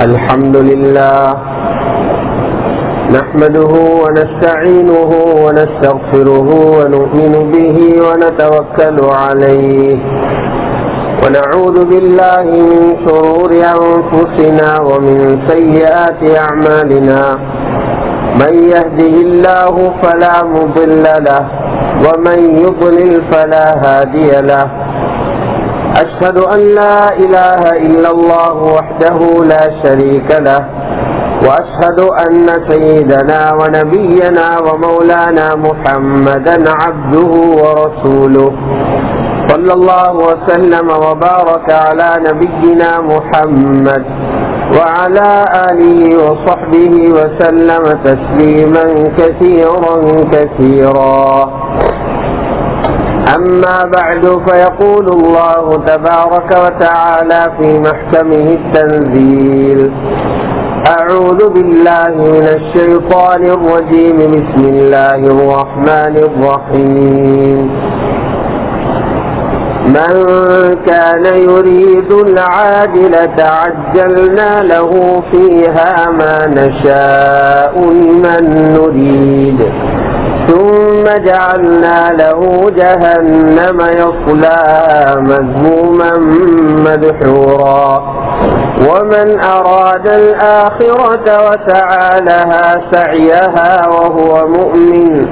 الحمد لله نحمده ونستعينه ونستغفره ونؤمن به ونتوكل عليه ونعوذ بالله من شرور أنفسنا ومن سيئات أعمالنا من يهده الله فلا مضل له ومن يضلل فلا هادي له أشهد أن لا إله إلا الله وحده لا شريك له وأشهد أن سيدنا ونبينا ومولانا محمدا عبده ورسوله صلى الله وسلم وبارك على نبينا محمد وعلى آله وصحبه وسلم تسليما كثيرا كثيرا أما بعد فيقول الله تبارك وتعالى في محكمه التنزيل أعوذ بالله من الشيطان الرجيم بسم الله الرحمن الرحيم من كان يريد العاجلة عجلنا له فيها ما نشاء لمن نريد ثم جعلنا له جهنم يصلاها مذموما مدحورا ومن أراد الآخرة وسعى لها سعيها وهو مؤمن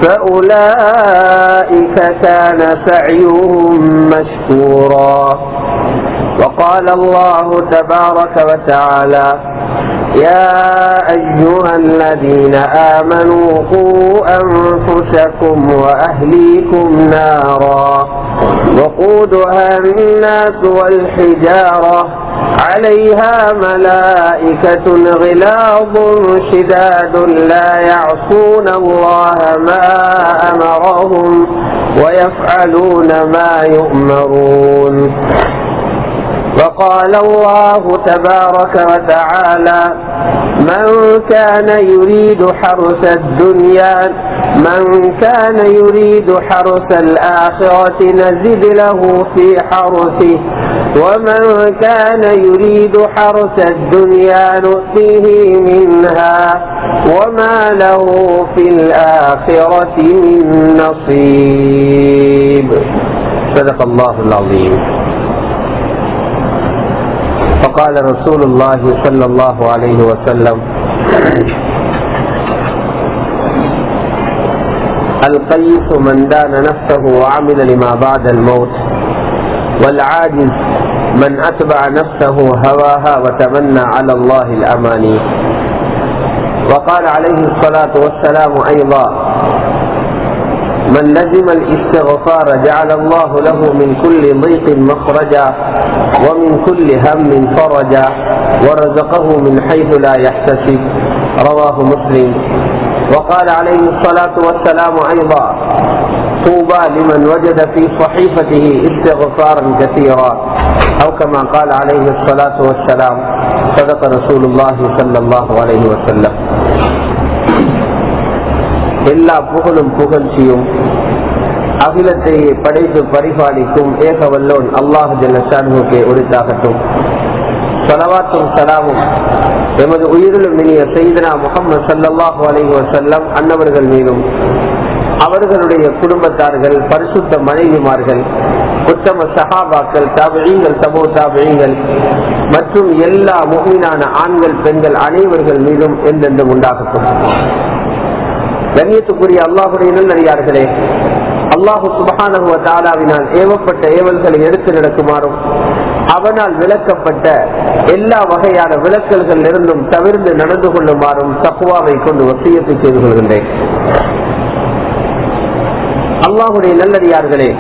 فأولئك كان سعيهم مشكورا وقال الله تبارك وتعالى يا أيها الذين آمنوا قوا أنفسكم وأهليكم نارا وقودها الناس والحجارة عليها ملائكة غلاظ شداد لا يعصون الله ما أمرهم ويفعلون ما يؤمرون وقال الله تبارك وتعالى من كان يريد حرث الدنيا من كان يريد حرث الآخرة نزد له في حرثه ومن كان يريد حرث الدنيا نؤتيه منها وما له في الآخرة من نصيب صدق الله العظيم فقال رسول الله صلى الله عليه وسلم القيس من دان نفسه وعمل لما بعد الموت والعاجز من أتبع نفسه هواها وتمنى على الله الأماني وقال عليه الصلاة والسلام أيضا من لزم الاستغفار جعل الله له من كل ضيق مخرجا ومن كل هم فرجا ورزقه من حيث لا يحتسب رواه مسلم وقال عليه الصلاة والسلام أيضا طوبى لمن وجد في صحيفته استغفارا كثيرا أو كما قال عليه الصلاة والسلام صدق رسول الله صلى الله عليه وسلم எல்லா புகழும் புகழ்ச்சியும் அகிலத்தை படைத்து பரிபாலிக்கும் ஏகவல்லோன் அல்லாஹ் ஜல்லஷானுக்கு உரித்தாகட்டும் சலவாத்தும் சலாமும் எமது உயிரிலும் இனிய செய்தனா முகமது சல்லாஹூ அலைஹி வசல்லம் அன்னவர்கள் மீதும் அவர்களுடைய குடும்பத்தார்கள் பரிசுத்த மனைவிமார்கள் உத்தம சகாபாக்கள் தாபிழிங்கள் சமூக தாபிழிங்கள் மற்றும் எல்லா முகமீனான ஆண்கள் பெண்கள் அனைவர்கள் மீதும் எந்தெந்தும் உண்டாகட்டும் கண்ணியத்துக்குரிய அல்லாஹுடைய நல்லடியார்களே அல்லாஹு சுபகானகுவ தாலாவினால் ஏவப்பட்ட ஏவல்களை எடுத்து நடக்குமாறும் அவனால் விளக்கப்பட்ட எல்லா வகையான விளக்கல்கள் இருந்தும் தவிர்த்து நடந்து கொள்ளுமாறும் தப்புவாவை கொண்டு வசியத்தை செய்து கொள்கின்றேன் அல்லாஹுடைய நல்லடியார்களே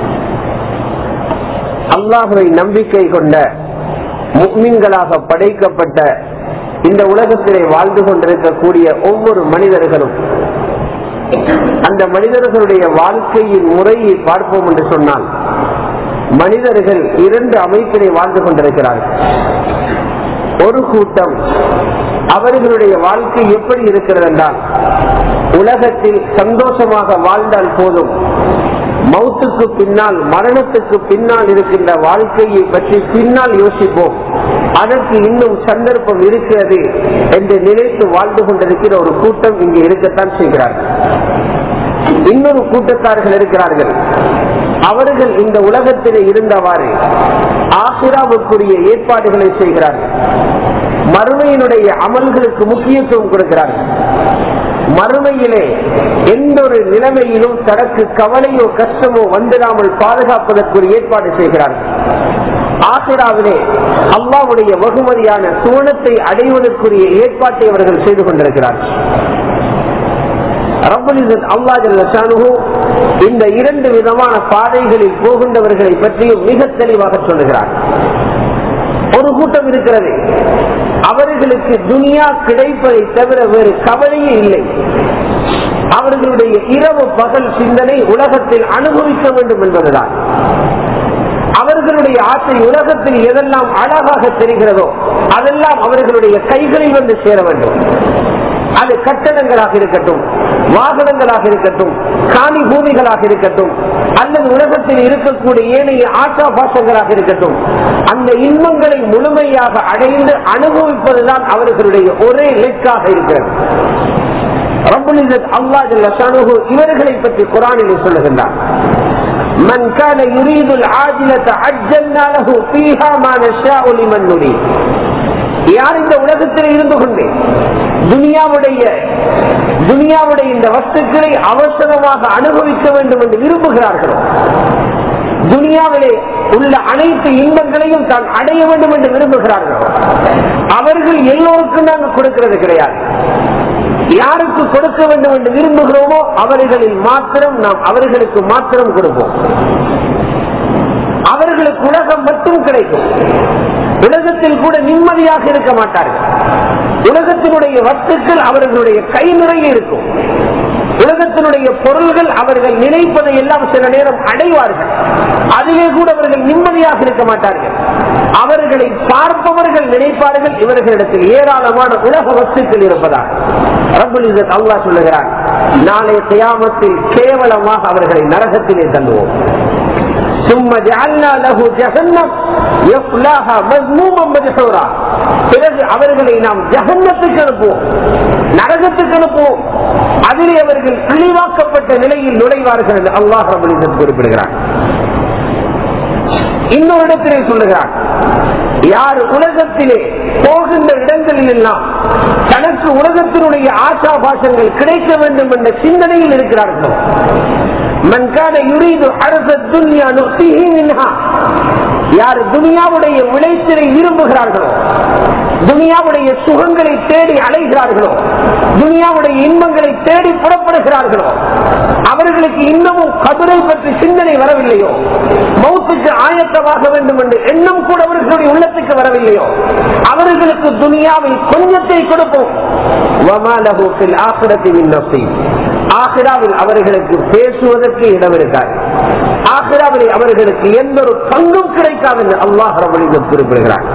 அல்லாஹுவை நம்பிக்கை கொண்ட முக்மீன்களாக படைக்கப்பட்ட இந்த உலகத்திலே வாழ்ந்து கொண்டிருக்கக்கூடிய ஒவ்வொரு மனிதர்களும் அந்த மனிதர்களுடைய வாழ்க்கையின் முறையை பார்ப்போம் என்று சொன்னால் மனிதர்கள் இரண்டு அமைப்பிலே வாழ்ந்து கொண்டிருக்கிறார்கள் ஒரு கூட்டம் அவர்களுடைய வாழ்க்கை எப்படி இருக்கிறது என்றால் உலகத்தில் சந்தோஷமாக வாழ்ந்தால் போதும் மௌத்துக்கு பின்னால் மரணத்துக்கு பின்னால் இருக்கின்ற வாழ்க்கையை பற்றி பின்னால் யோசிப்போம் அதற்கு இன்னும் சந்தர்ப்பம் இருக்கிறது என்று நினைத்து வாழ்ந்து கொண்டிருக்கிற ஒரு கூட்டம் இங்கே இருக்கத்தான் செய்கிறார்கள் இன்னொரு கூட்டத்தார்கள் இருக்கிறார்கள் அவர்கள் இந்த உலகத்திலே இருந்தவாறு ஆசிராவுக்குரிய ஏற்பாடுகளை செய்கிறார்கள் மறுமையினுடைய அமல்களுக்கு முக்கியத்துவம் கொடுக்கிறார்கள் மறுமையிலே எந்த ஒரு நிலைமையிலும் தனக்கு கவலையோ கஷ்டமோ வந்துடாமல் பாதுகாப்பதற்குரிய ஏற்பாடு செய்கிறார்கள் ஆசிராவிலே அல்லாவுடைய வெகுமதியான சுவனத்தை அடைவதற்குரிய ஏற்பாட்டை அவர்கள் செய்து கொண்டிருக்கிறார்கள் இந்த இரண்டு விதமான பாதைகளில் போகின்றவர்களை பற்றியும் மிக தெளிவாக சொல்லுகிறார் ஒரு கூட்டம் இருக்கிறது அவர்களுக்கு துனியா கிடைப்பதை தவிர வேறு கவலையே இல்லை அவர்களுடைய இரவு பகல் சிந்தனை உலகத்தில் அனுபவிக்க வேண்டும் என்பதுதான் அவர்களுடைய ஆசை உலகத்தில் எதெல்லாம் அழகாக தெரிகிறதோ அதெல்லாம் அவர்களுடைய கைகளில் வந்து சேர வேண்டும் அது கட்டடங்களாக இருக்கட்டும் வாகனங்களாக இருக்கட்டும் காணி பூமிகளாக இருக்கட்டும் அல்லது உலகத்தில் இருக்கக்கூடிய ஏனைய ஆசா பாசங்களாக இருக்கட்டும் அந்த இன்பங்களை முழுமையாக அடைந்து அனுபவிப்பதுதான் அவர்களுடைய ஒரே இலக்காக இருக்கிறது இவர்களை பற்றி குரானில் சொல்லுகின்றார் من كان يريد العاجلة عجلنا له فيها ما نشاء لمن نريد யார் இந்த உலகத்தில் இருந்து கொண்டு துனியாவுடைய துனியாவுடைய இந்த வஸ்துக்களை அவசரமாக அனுபவிக்க வேண்டும் என்று விரும்புகிறார்களோ துனியாவிலே உள்ள அனைத்து இன்பங்களையும் தான் அடைய வேண்டும் என்று விரும்புகிறார்களோ அவர்கள் எல்லோருக்கும் நாங்கள் கொடுக்கிறது கிடையாது யாருக்கு கொடுக்க வேண்டும் என்று விரும்புகிறோமோ அவர்களில் மாத்திரம் நாம் அவர்களுக்கு மாத்திரம் கொடுப்போம் அவர்களுக்கு உலகம் மட்டும் கிடைக்கும் உலகத்தில் கூட நிம்மதியாக இருக்க மாட்டார்கள் உலகத்தினுடைய வத்துக்கள் அவர்களுடைய கை நிறைய இருக்கும் உலகத்தினுடைய பொருள்கள் அவர்கள் நினைப்பதை எல்லாம் சில நேரம் அடைவார்கள் அதிலே கூட அவர்கள் நிம்மதியாக இருக்க மாட்டார்கள் அவர்களை பார்ப்பவர்கள் நினைப்பார்கள் இவர்களிடத்தில் ஏராளமான உலக வஸ்துக்கள் இருப்பதாக அல்லா சொல்லுகிறார் நாளை தியாமத்தில் கேவலமாக அவர்களை நரகத்திலே தள்ளுவோம் ثم جعلنا له جهنم يصلاها مذموما مدحورا பிறகு அவர்களை நாம் ஜகன்னத்துக்கு அனுப்புவோம் நரகத்துக்கு அனுப்புவோம் அதிலே அவர்கள் இழிவாக்கப்பட்ட நிலையில் நுழைவார்கள் என்று அல்லாஹ் ரபுலிசன் குறிப்பிடுகிறார் இன்னொரு இடத்திலே சொல்லுகிறார் யார் உலகத்திலே போகின்ற இடங்களில் எல்லாம் தனக்கு உலகத்தினுடைய ஆசா பாசங்கள் கிடைக்க வேண்டும் என்ற சிந்தனையில் இருக்கிறார்களோ மன்கான யுரீது அரச துன்யா நுக்திஹி மின்ஹா யார் துனியாவுடைய விளைச்சலை விரும்புகிறார்களோ துனியாவுடைய சுகங்களை தேடி அலைகிறார்களோ துனியாவுடைய இன்பங்களை தேடி புறப்படுகிறார்களோ அவர்களுக்கு இன்னமும் கபரை பற்றி சிந்தனை வரவில்லையோ மௌத்துக்கு ஆயத்தமாக வேண்டும் என்று எண்ணம் கூட அவர்களுடைய உள்ளத்துக்கு வரவில்லையோ அவர்களுக்கு துனியாவில் கொஞ்சத்தை கொடுப்போம் ஆசிராவில் அவர்களுக்கு பேசுவதற்கு இடம் இருக்காது ஆசிராவில் அவர்களுக்கு எந்த ஒரு பங்கும் கிடைக்காது என்று அல்லாஹ் ரபலிதம் குறிப்பிடுகிறார்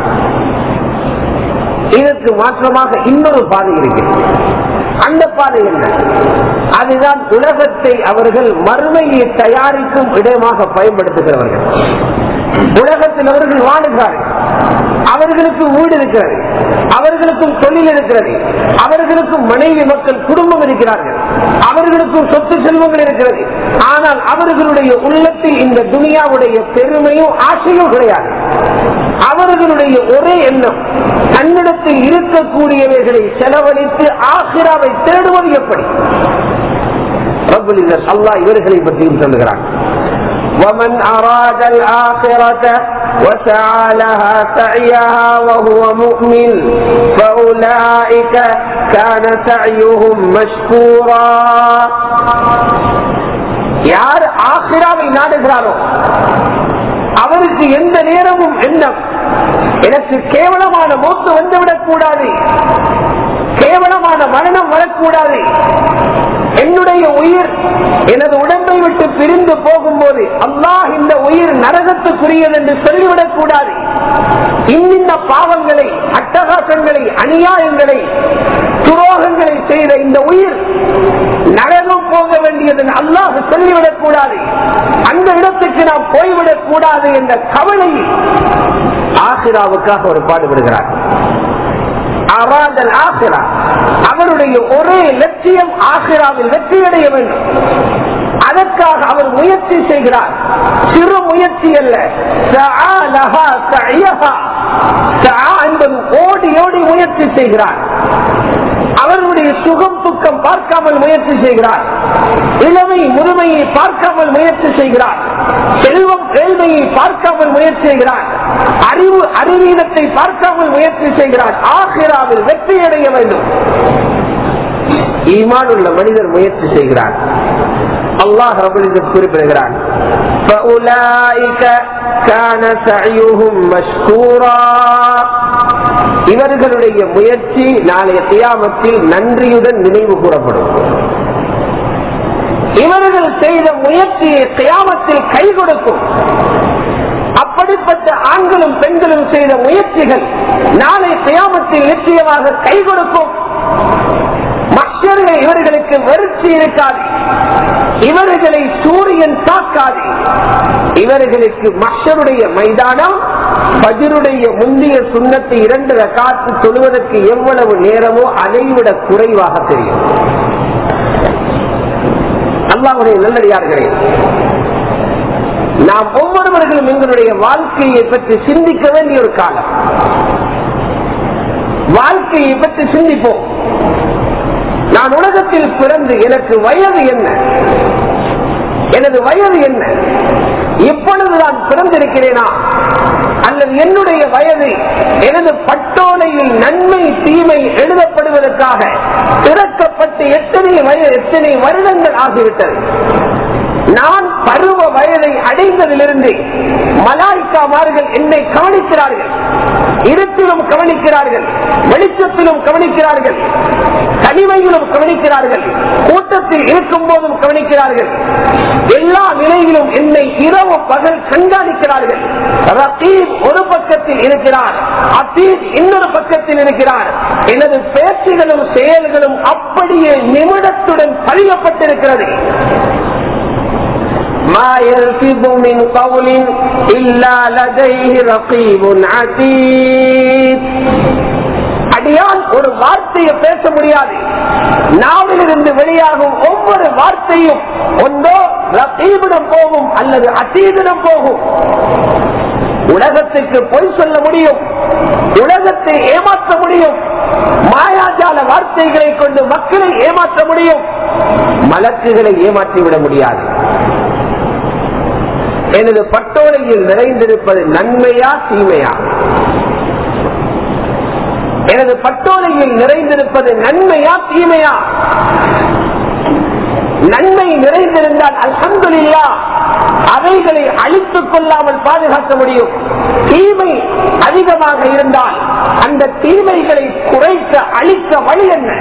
இதற்கு மாற்றமாக இன்னொரு பாதை இருக்கிறது அந்த பாதை என்ன அதுதான் உலகத்தை அவர்கள் மறுமையை தயாரிக்கும் இடமாக பயன்படுத்துகிறவர்கள் உலகத்தில் அவர்கள் வாழுகிறார்கள் அவர்களுக்கு வீடு இருக்கிறது அவர்களுக்கும் தொழில் இருக்கிறது அவர்களுக்கும் மனைவி மக்கள் குடும்பம் இருக்கிறார்கள் அவர்களுக்கும் சொத்து செல்வங்கள் இருக்கிறது ஆனால் அவர்களுடைய உள்ளத்தில் இந்த துனியாவுடைய பெருமையும் ஆசையும் கிடையாது அவர்களுடைய ஒரே எண்ணம் தன்னிடத்தில் இருக்கக்கூடியவைகளை செலவழித்து ஆசிராவை தேடுவது எப்படி அல்லா இவர்களை பற்றியும் சொல்லுகிறார் ومن أراد الآخرة وسعى لها سعيها وهو مؤمن فأولئك كان سعيهم مشكورا யார் ஆசிராவை நாடுகிறாரோ அவருக்கு எந்த நேரமும் எண்ணம் எனக்கு கேவலமான மூத்து வந்துவிடக் கூடாது கேவலமான மரணம் வரக்கூடாது என்னுடைய உயிர் எனது உடம்பை விட்டு பிரிந்து போகும்போது அல்லாஹ் இந்த உயிர் நரகத்துக்குரியது என்று சொல்லிவிடக் கூடாது இன்னின்ன பாவங்களை அட்டகாசங்களை அநியாயங்களை துரோகங்களை செய்த இந்த உயிர் நரகம் போக வேண்டும் வேண்டியது அல்லாஹ் சொல்லிவிடக் கூடாது அந்த இடத்துக்கு நாம் போய்விடக் கூடாது என்ற கவலையில் ஆசிராவுக்காக ஒரு பாடுபடுகிறார் அராதல் ஆசிரா அவருடைய ஒரே லட்சியம் ஆசிராவில் வெற்றியடைய வேண்டும் அதற்காக அவர் முயற்சி செய்கிறார் சிறு முயற்சி அல்ல சஆ லஹா சஅயஹா. சஆ என்பது ஓடி ஓடி முயற்சி செய்கிறார் அவருடைய சுகம் துக்கம் பார்க்காமல் முயற்சி செய்கிறார் இளமை முதுமையை பார்க்காமல் முயற்சி செய்கிறார் செல்வம் ஏழ்மையை பார்க்காமல் முயற்சி செய்கிறார் அறிவு அறிவீனத்தை பார்க்காமல் முயற்சி செய்கிறார் ஆசிராவில் வெற்றியடைய வேண்டும் ஈமான் உள்ள மனிதர் முயற்சி செய்கிறார் அல்லாஹ் ரபுலிசத் குறிப்பிடுகிறான் فَأُولَئِكَ كَانَ سَعْيُهُمْ مَشْكُورًا இவர்களுடைய முயற்சி நாளைய தியாமத்தில் நன்றியுடன் நினைவு கூறப்படும் இவர்கள் செய்த முயற்சியை தியாமத்தில் கை கொடுக்கும் அப்படிப்பட்ட ஆண்களும் பெண்களும் செய்த முயற்சிகள் நாளை தியாமத்தில் நிச்சயமாக கை கொடுக்கும் மற்றவர்கள் இவர்களுக்கு வெறுச்சி இருக்காது இவர்களை சூரியன் தாக்காது இவர்களுக்கு மஷருடைய மைதானம் பதிருடைய முந்தைய சுண்ணத்தை இரண்டு காத்து தொழுவதற்கு எவ்வளவு நேரமோ அதைவிட குறைவாக தெரியும் அல்லாவுடைய நல்லடியார்களே நாம் ஒவ்வொருவர்களும் எங்களுடைய வாழ்க்கையை பற்றி சிந்திக்க வேண்டிய ஒரு காலம் வாழ்க்கையை பற்றி சிந்திப்போம் நான் உலகத்தில் பிறந்து எனக்கு வயது என்ன எனது வயது என்ன எப்பொழுது நான் பிறந்திருக்கிறேனா அல்லது என்னுடைய வயது எனது பட்டோலையில் நன்மை தீமை எழுதப்படுவதற்காக திறக்கப்பட்டு எத்தனை வயது எத்தனை வருடங்கள் ஆகிவிட்டது நான் பருவ வயதை அடைந்ததிலிருந்து மலாய்க்காமார்கள் என்னை கவனிக்கிறார்கள் இருட்டிலும் கவனிக்கிறார்கள் வெளிச்சத்திலும் கவனிக்கிறார்கள் தனிமையிலும் கவனிக்கிறார்கள் கூட்டத்தில் இருக்கும் போதும் கவனிக்கிறார்கள் எல்லா நிலையிலும் என்னை இரவு பகல் கண்காணிக்கிறார்கள் ரத்தீப் ஒரு பக்கத்தில் இருக்கிறார் அத்தீப் இன்னொரு பக்கத்தில் இருக்கிறார் எனது பேச்சுகளும் செயல்களும் அப்படியே நிமிடத்துடன் பதியப்பட்டிருக்கிறது ما يلفظ من قول إلا لديه رقيب عتيد அடியான் ஒரு வார்த்தையை பேச முடியாது நாவிலிருந்து வெளியாகும் ஒவ்வொரு வார்த்தையும் ஒன்றோ ரத்தீவிடம் போகும் அல்லது அத்தீவிடம் போகும் உலகத்துக்கு பொய் சொல்ல முடியும் உலகத்தை ஏமாற்ற முடியும் மாயாஜால வார்த்தைகளை கொண்டு மக்களை ஏமாற்ற முடியும் மலக்குகளை ஏமாற்றிவிட முடியாது எனது பட்டோலையில் நிறைந்திருப்பது நன்மையா தீமையா எனது பட்டோலையில் நிறைந்திருப்பது நன்மையா தீமையா நன்மை நிறைந்திருந்தால் அல்ஹம்துலில்லா அவைகளை அழித்துக் கொள்ளாமல் பாதுகாக்க முடியும் தீமை அதிகமாக இருந்தால் அந்த தீமைகளை குறைக்க அழிக்க வழி என்ன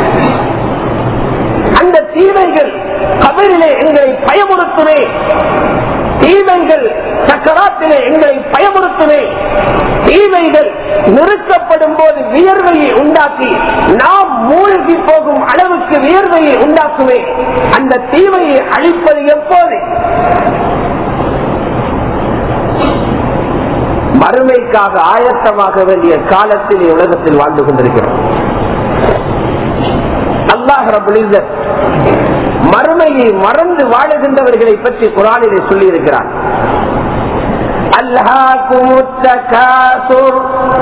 அந்த தீமைகள் கபரிலே எங்களை பயமுறுத்துமே தீமைகள் சக்கராத்திலே எங்களை பயமுறுத்துமே தீமைகள் நிறுத்தப்படும் போது வியர்வையை உண்டாக்கி நாம் மூழ்கி போகும் அளவுக்கு வியர்வையை உண்டாக்குமே அந்த தீமையை அழிப்பது எப்போது மறுமைக்காக ஆயத்தமாக வேண்டிய காலத்தில் உலகத்தில் வாழ்ந்து கொண்டிருக்கிறோம் அல்லாஹ் ரபுல் மறுமையை மறந்து வாழுகின்றவர்களை பற்றி குரானிலே சொல்லி இருக்கிறார் ألهاكم التكاثر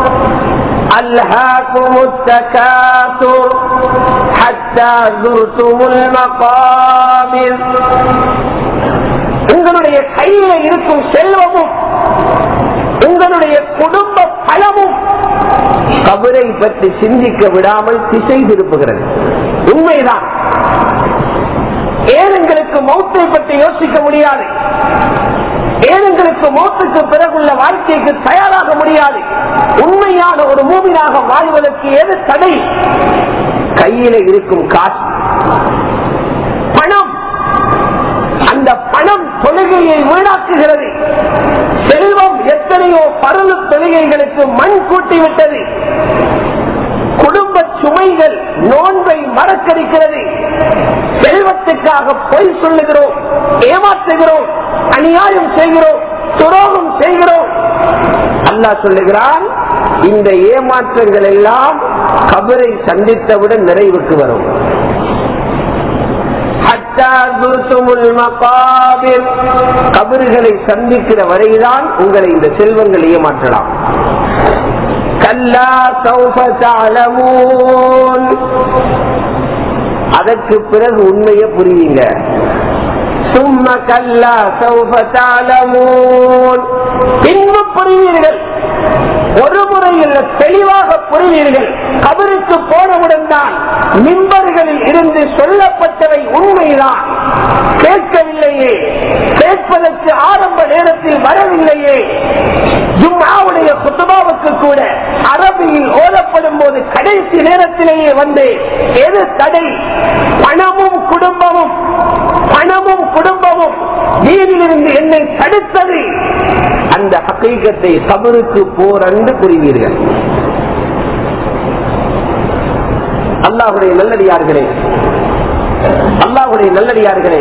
ألهاكم التكاثر حتى زرتم المقابر உங்களுடைய கையில இருக்கும் செல்வமும் உங்களுடைய குடும்ப பலமும் கபரை பற்றி சிந்திக்க விடாமல் திசை திருப்புகிறது உண்மைதான் ஏன் எங்களுக்கு மௌத்தை பற்றி யோசிக்க முடியாது ஏன் எங்களுக்கு மௌத்துக்கு பிறகுள்ள வாழ்க்கைக்கு தயாராக முடியாது உண்மையான ஒரு மூமினாக வாழ்வதற்கு எது தடை கையில இருக்கும் காசு பணம் அந்த பணம் தொழுகையை வீணாக்குகிறது செல்வம் எத்தனையோ பரவு தொழுகைகளுக்கு மண் கூட்டிவிட்டது குடும்ப சுமைகள் நோன்பை மறக்கடிக்கிறது செல்வத்தை இன்பத்துக்காக பொய் சொல்லுகிறோம் ஏமாற்றுகிறோம் அநியாயம் செய்கிறோம் துரோகம் செய்கிறோம் அல்லாஹ் சொல்லுகிறான் இந்த ஏமாற்றங்கள் எல்லாம் கபரை சந்தித்தவுடன் நிறைவுக்கு வரும் கபறுகளை சந்திக்கிற வரைதான் உங்களை இந்த செல்வங்கள் ஏமாற்றலாம் கல்லா அதற்கு பிறகு உண்மையை புரியுங்க சும்ம கல்லா சௌபத்தாலமூன் பின்பு புரிவீர்கள் ஒரு முறையில் தெளிவாக புரிவீர்கள் கபருக்கு போனவுடன் தான் மிம்பர்களில் இருந்து சொல்லப்பட்டவை உண்மைதான் கேட்கவில்லையே கேட்பதற்கு ஆரம்ப நேரத்தில் வரவில்லையே ஜும்மாவுடைய குத்துபாவுக்கு கூட அரபியில் ஓதப்படும் போது கடைசி நேரத்திலேயே வந்து எது தடை பணமும் குடும்பமும் பணமும் குடும்பமும் நீரிலிருந்து என்னை தடுத்தது அந்த ஹக்கீகத்தை கபருக்கு போரண்டு புரிவீர்கள் அல்லாஹுடைய நல்லடியார்களே அல்லாஹுடைய நல்லடியார்களே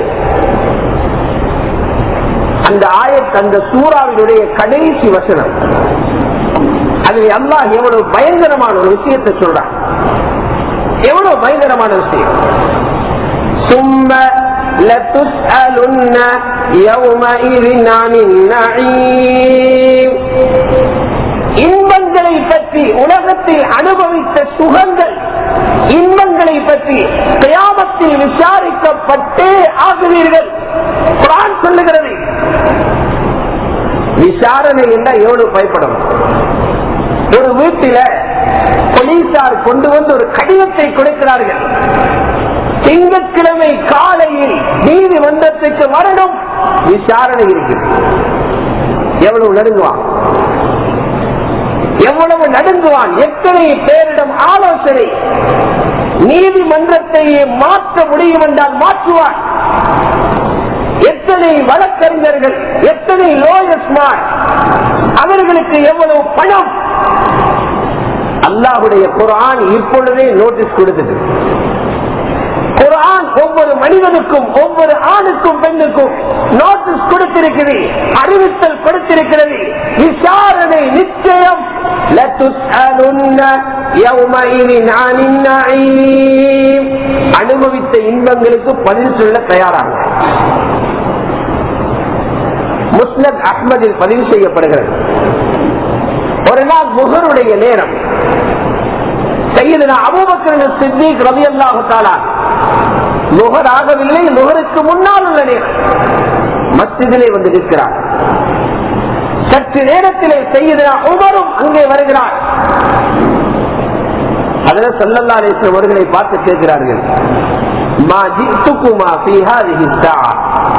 அந்த ஆயத் அந்த சூறாவினுடைய கடைசி வசனம் அதில் அல்லாஹ் எவ்வளவு பயங்கரமான ஒரு விஷயத்தை சொல்றான் எவ்வளவு பயங்கரமான விஷயம் சும்ம لتسألن يومئذ عن النعيم இன்பங்களை பற்றி உலகத்தில் அனுபவித்த சுகங்கள் இன்பங்களை பற்றி கயாமத்தில் விசாரிக்கப்பட்டே ஆகுவீர்கள் குரான் சொல்லுகிறது விசாரணை என்றால் எவ்வளவு பயப்படும் ஒரு வீட்டில போலீசார் கொண்டு வந்து ஒரு கடிதத்தை கொடுக்கிறார்கள் திங்கட்கிழமை காலையில் நீதிமன்றத்துக்கு வரணும் விசாரணை இருக்கு எவ்வளவு நடுங்குவான் எவ்வளவு நடுங்குவான் எத்தனை பேரிடம் ஆலோசனை நீதிமன்றத்தையே மாற்ற முடியும் என்றால் மாற்றுவான் எத்தனை வழக்கறிஞர்கள் எத்தனை லோயர்ஸ்மார் அவர்களுக்கு எவ்வளவு பணம் அல்லாஹுடைய குரான் இப்பொழுதே நோட்டீஸ் கொடுத்தது குரான் ஒவ்வொரு மனிதனுக்கும் ஒவ்வொரு ஆணுக்கும் பெண்ணுக்கும் நோட்டீஸ் கொடுத்திருக்கிறது அறிவித்தல் கொடுத்திருக்கிறது விசாரணை நிச்சயம் அனுபவித்த இன்பங்களுக்கு பதில் சொல்ல தயாராக முஸ்லத் அஹ்மதில் பதிவு செய்யப்படுகிறது ஒரு நாள் முகருடைய நேரம் செய்யது அபூபக்கரன் சித்திக் ரவி அல்லாஹு தாலா முகர் ஆகவில்லை முகருக்கு முன்னால் உள்ள நேரம் மத்தியிலே வந்து நிற்கிறார் சற்று நேரத்திலே செய்யதுனா உமரும் அங்கே வருகிறார் அதில் சல்லல்லா அலிஸ்லம் அவர்களை பார்த்து கேட்கிறார்கள் மா ஜித்துக்குமா பிஹாதிஹி ஸாஅ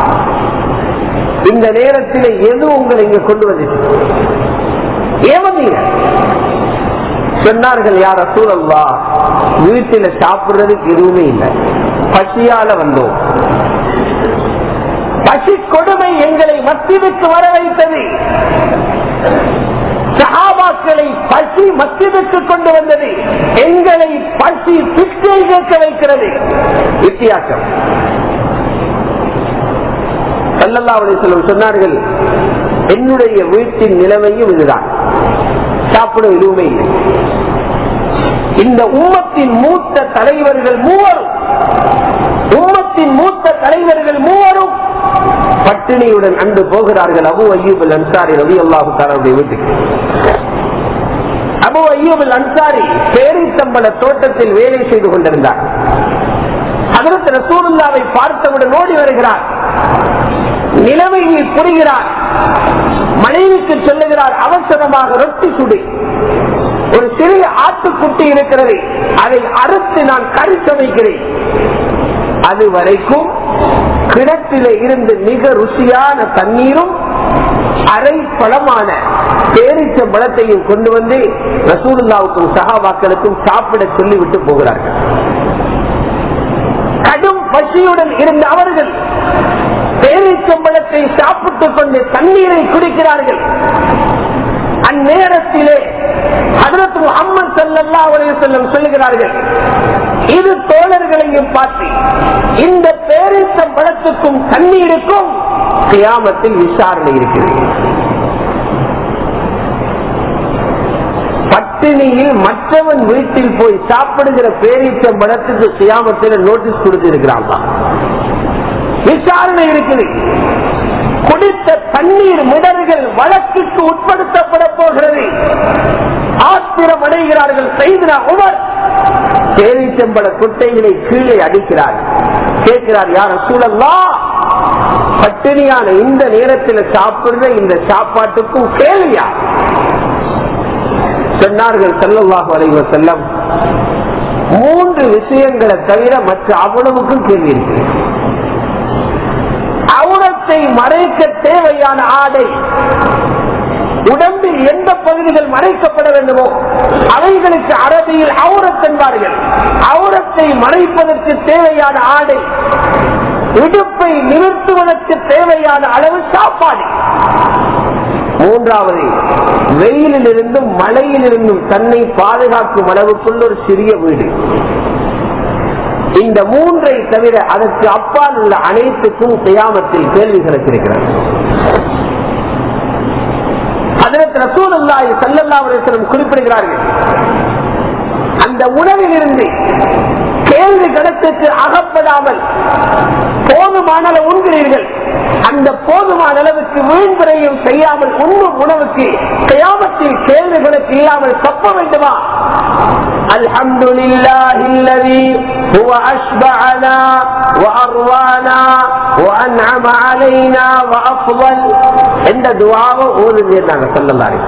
இந்த நேரத்தில் எது உங்களை இங்க கொண்டு வந்துச்சு ஏவந்தீங்க சொன்னார்கள் யார் சூழல்வா வீட்டில சாப்பிடுறதுக்கு எதுவுமே இல்லை பசியால வந்தோம் பசி கொடுமை எங்களை மத்தியதுக்கு வர வைத்தது சகாபாக்களை பசி மத்தியதுக்கு கொண்டு வந்தது எங்களை பசி பிச்சை கேட்க வைக்கிறது வித்தியாசம் சல்லல்லாவுடைய செல்வம் சொன்னார்கள் என்னுடைய வீட்டின் நிலைமையும் இதுதான் சாப்பிட எதுவுமே இல்லை இந்த உம்மத்தின் மூத்த தலைவர்கள் மூவரும் உம்மத்தின் மூத்த தலைவர்கள் மூவரும் பட்டினியுடன் அன்று போகிறார்கள் அபு ஐயூபல் அன்சாரி ரவி அல்லாஹு தாலாவுடைய வீட்டுக்கு அபு ஐயூபல் அன்சாரி பேரித்தம்பல தோட்டத்தில் வேலை செய்து கொண்டிருந்தார் அதற்கு ரசூலுல்லாவை பார்த்தவுடன் ஓடி வருகிறார் நிலைமையை புரிகிறார் மனைவிக்கு சொல்லுகிறார் அவசரமாக ரொட்டி சுடு ஒரு சிறிய ஆட்டுக்குட்டி இருக்கிறது அதை அறுத்து நான் கறி சமைக்கிறேன் அது வரைக்கும் கிணற்றில இருந்து மிக ருசியான தண்ணீரும் அரை பழமான பேரிச்ச பழத்தையும் கொண்டு வந்து ரசூலுல்லாவுக்கும் சகாபாக்களுக்கும் சாப்பிட சொல்லிவிட்டு போகிறார்கள் கடும் பசியுடன் இருந்த அவர்கள் பேரிச்சம்பழத்தை சாப்பிட்டுக் கொண்டு தண்ணீரை குடிக்கிறார்கள் அந்நேரத்திலே அதற்கு அம்மன் செல்லல்லா அவர்கள் செல்லும் சொல்லுகிறார்கள் இரு தோழர்களையும் பார்த்து இந்த பேரீச்சம் பழத்துக்கும் தண்ணீருக்கும் கியாமத்தில் விசாரணை இருக்கிறது பட்டினியில் மற்றவன் வீட்டில் போய் சாப்பிடுகிற பேரீச்சம் பழத்துக்கு கியாமத்தில் நோட்டீஸ் கொடுத்திருக்கிறான் விசாரணை இருக்குது குடித்த தண்ணீர் மிடர்கள் வழக்குக்கு உட்படுத்தப்பட போகிறது ஆத்திரம் அடைகிறார்கள் செய்த உமர் பேரீச்சம்பட குட்டைகளை கீழே அடிக்கிறார் கேட்கிறார் யார் சூழல்லா பட்டினியான இந்த நேரத்தில் சாப்பிடுற இந்த சாப்பாட்டுக்கும் கேள்வியா சொன்னார்கள் செல்லவாக வரைவ செல்லம் மூன்று விஷயங்களை தவிர மற்ற அவ்வளவுக்கும் கேள்வி இருக்கு அவுரத்தை மறைக்க தேவையான ஆடை உடம்பில் எந்த பகுதிகள் மறைக்கப்பட வேண்டுமோ அவைகளுக்கு அரபியில் அவுரத் என்பார்கள் அவுரத்தை மறைப்பதற்கு தேவையான ஆடை இடுப்பை நிறுத்துவதற்கு தேவையான அளவு சாப்பாடு மூன்றாவது வெயிலில் இருந்தும் மழையில் இருந்தும் தன்னை பாதுகாக்கும் அளவுக்குள்ள ஒரு சிறிய வீடு இந்த மூன்றை தவிர அதற்கு அப்பால் உள்ள அனைத்துக்கும் செய்யாமத்தில் கேள்விகளுக்கு இருக்கிறார் அதற்கு ரசூலுல்லாஹி ஸல்லல்லாஹு அலைஹி வஸல்லம் குறிப்பிடுகிறார்கள் அந்த உணவில் இருந்து கேள்வி கடத்துக்கு அகப்படாமல் போதுமான அளவு உண்கிறீர்கள் அந்த போதுமான அளவுக்கு வீண்புறையும் செய்யாமல் உண்ணும் உணவுக்கு கயாமத்தில் கேள்விகளுக்கு இல்லாமல் தப்ப வேண்டுமா الحمد لله الذي هو أشبعنا وأروانا وأنعم علينا وأفضل عند دعاء ஓதுகிறாங்க சொல்லலாரு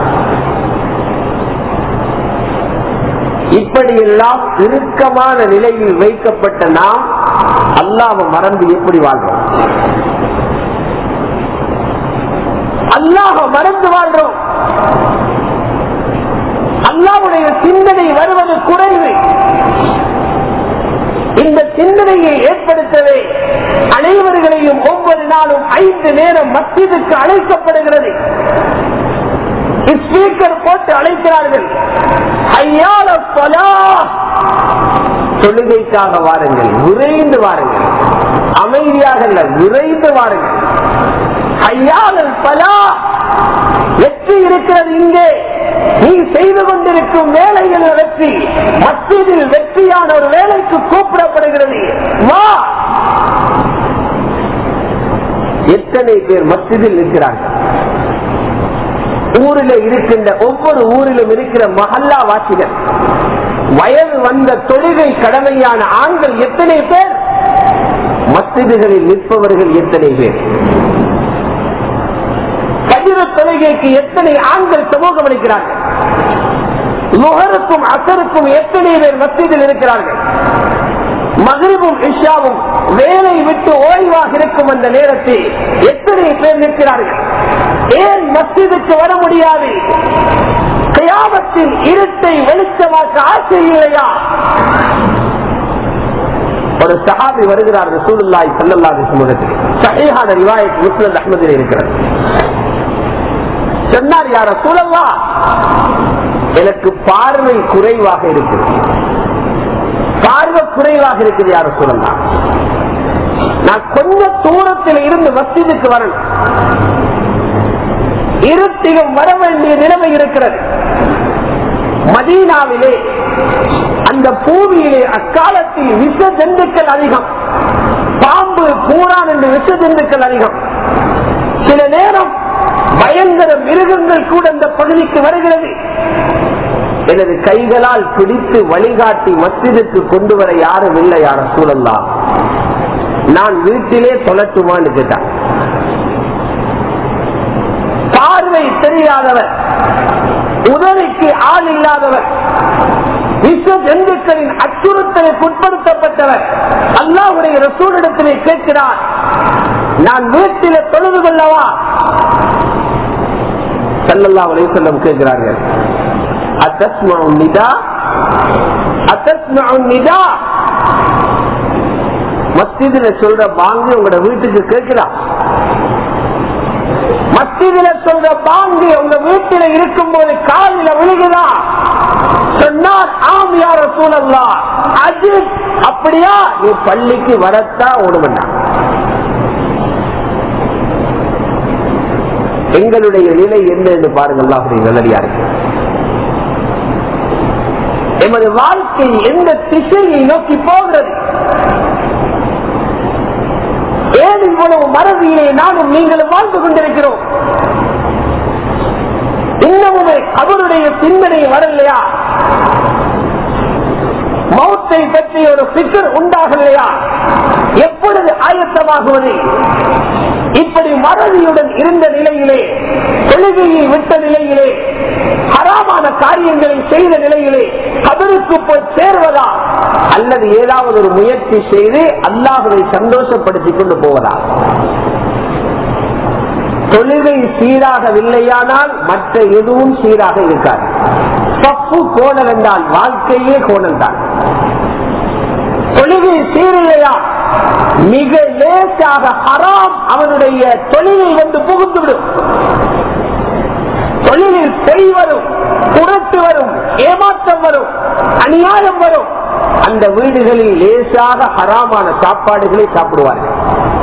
இப்படியெல்லாம் இறுக்கமான நிலையில் வைக்கப்பட்ட நாம் அல்லாம மறந்து எப்படி வாழ்றோம் அல்லாஹ மறந்து வாழ்றோம் அல்லாவுடைய சிந்தனை வருவது குறைவு இந்த சிந்தனையை ஏற்படுத்தவே அனைவர்களையும் ஒவ்வொரு நாளும் ஐந்து நேரம் மத்தியதுக்கு அழைக்கப்படுகிறது ஸ்பீக்கர் போட்டு அழைக்கிறார்கள் ஐயால தொழுகைக்காக வாருங்கள் விரைந்து வாருங்கள் அமைதியாக அல்ல விரைந்து வாருங்கள் ஐயாளல் பலா வெற்றி இருக்கிறது இங்கே நீ செய்து கொண்டிருக்கும் வேலையில் வெற்றி மத்தியில் வெற்றியான ஒரு வேலைக்கு கூப்பிடப்படுகிறது வா எத்தனை பேர் மத்தியில் இருக்கிறார்கள் ஊரில் இருக்கின்ற ஒவ்வொரு ஊரிலும் இருக்கிற மஹல்லா வாசிகள் வயது வந்த தொழுகை கடமையான ஆண்கள் எத்தனை பேர் மசிதிகளில் நிற்பவர்கள் எத்தனை பேர் கதிர தொழுகைக்கு எத்தனை ஆண்கள் சமூகம் அளிக்கிறார்கள் லுகருக்கும் அசருக்கும் எத்தனை பேர் மத்தியில் இருக்கிறார்கள் மகிழ்வும் இஷாவும் வேலை விட்டு ஓய்வாக இருக்கும் அந்த நேரத்தில் எத்தனை பேர் நிற்கிறார்கள் ஏன் மஸ்ஜிதுக்கு வர முடியாது கயாமத்தின் இருட்டை வெளிச்சமாக்க ஆசை இல்லையா ஒரு சஹாபி வருகிறார் ரசூலுல்லாய் சல்லல்லாஹு சமூகத்தில் சஹீஹான ரிவாயத் முஸ்லிம் அஹ்மதில் இருக்கிறது சொன்னார் யார சூழல்லா எனக்கு பார்வை குறைவாக இருக்குது பார்வை குறைவாக இருக்குது யார சூழல்லா நான் கொஞ்ச தூரத்தில் இருந்து மஸ்ஜிதுக்கு வரணும் இருட்டிலும் வர வேண்டிய நிலைமை இருக்கிறது மதீனாவிலே அந்த பூமியிலே அக்காலத்தில் விஷ ஜந்துக்கள் அதிகம் பாம்பு பூரான் என்று விஷ ஜந்துக்கள் அதிகம் சில நேரம் பயங்கர மிருகங்கள் கூட அந்த பகுதிக்கு வருகிறது எனது கைகளால் பிடித்து வழிகாட்டி மஸ்ஜிதுக்கு கொண்டு வர யாரும் இல்லை யார சூழல்லா நான் வீட்டிலே தொலைச்சுமான்னு கேட்டான் பார்வை தெரியாதவர் உதவிக்கு ஆள் இல்லாதவர் விஸ்வ ஜந்துக்களின் அச்சுறுத்தலுக்கு உட்படுத்தப்பட்டவர் அல்லாவுடைய ரசூலிடத்திலே கேட்கிறார் நான் வீட்டில தொழுது கொள்ளவா சல்லல்லா செல்லம் கேட்கிறார்கள் அத்தஸ்மாவும் நிதா அத்தஸ்மாவும் நிதா மஸ்ஜிதுல சொல்ற பாங்கு உங்களோட வீட்டுக்கு கேட்கிறா மத்தியில சொல்ற பாங்கு உங்க வீட்டில இருக்கும் போது காலில விழுகுதா சொன்னார் ஆம் யார சூழல்லா அஜித் அப்படியா நீ பள்ளிக்கு வரத்தான் ஓடுமண்டா எங்களுடைய நிலை என்ன என்று பாருங்கள் அப்படி நல்லடியா இருக்கு எமது வாழ்க்கை எந்த திசையை நோக்கி போகிறது ஏன் இவ்வளவு மறதியிலே நானும் நீங்களும் வாழ்ந்து கொண்டிருக்கிறோம் இன்னமுமே அவருடைய சிந்தனை வரலையா மௌத்தை பற்றி ஒரு பிக்கர் உண்டாகலையா எப்பொழுது ஆயத்தமாகுவது இப்படி மறதியுடன் இருந்த நிலையிலே தொழுகையை விட்ட நிலையிலே ஹராமான காரியங்களை செய்த நிலையிலே கபருக்கு போய் சேர்வதா அல்லது ஏதாவது ஒரு முயற்சி செய்து அல்லாஹுவை சந்தோஷப்படுத்திக் கொண்டு போவதா தொழுகை சீராகவில்லையானால் மற்ற எதுவும் சீராக இருக்காது தப்பு கோணல் என்றால் வாழ்க்கையே கோணல் தான் தொழுகை சீரில்லையா மிக லேசாக ஹராம் அவனுடைய தொழிலில் வந்து புகுந்துவிடும் தொழிலில் பொய் வரும் புரட்டு வரும் ஏமாற்றம் வரும் அநியாயம் வரும் அந்த வீடுகளில் லேசாக ஹராமான சாப்பாடுகளை சாப்பிடுவார்கள்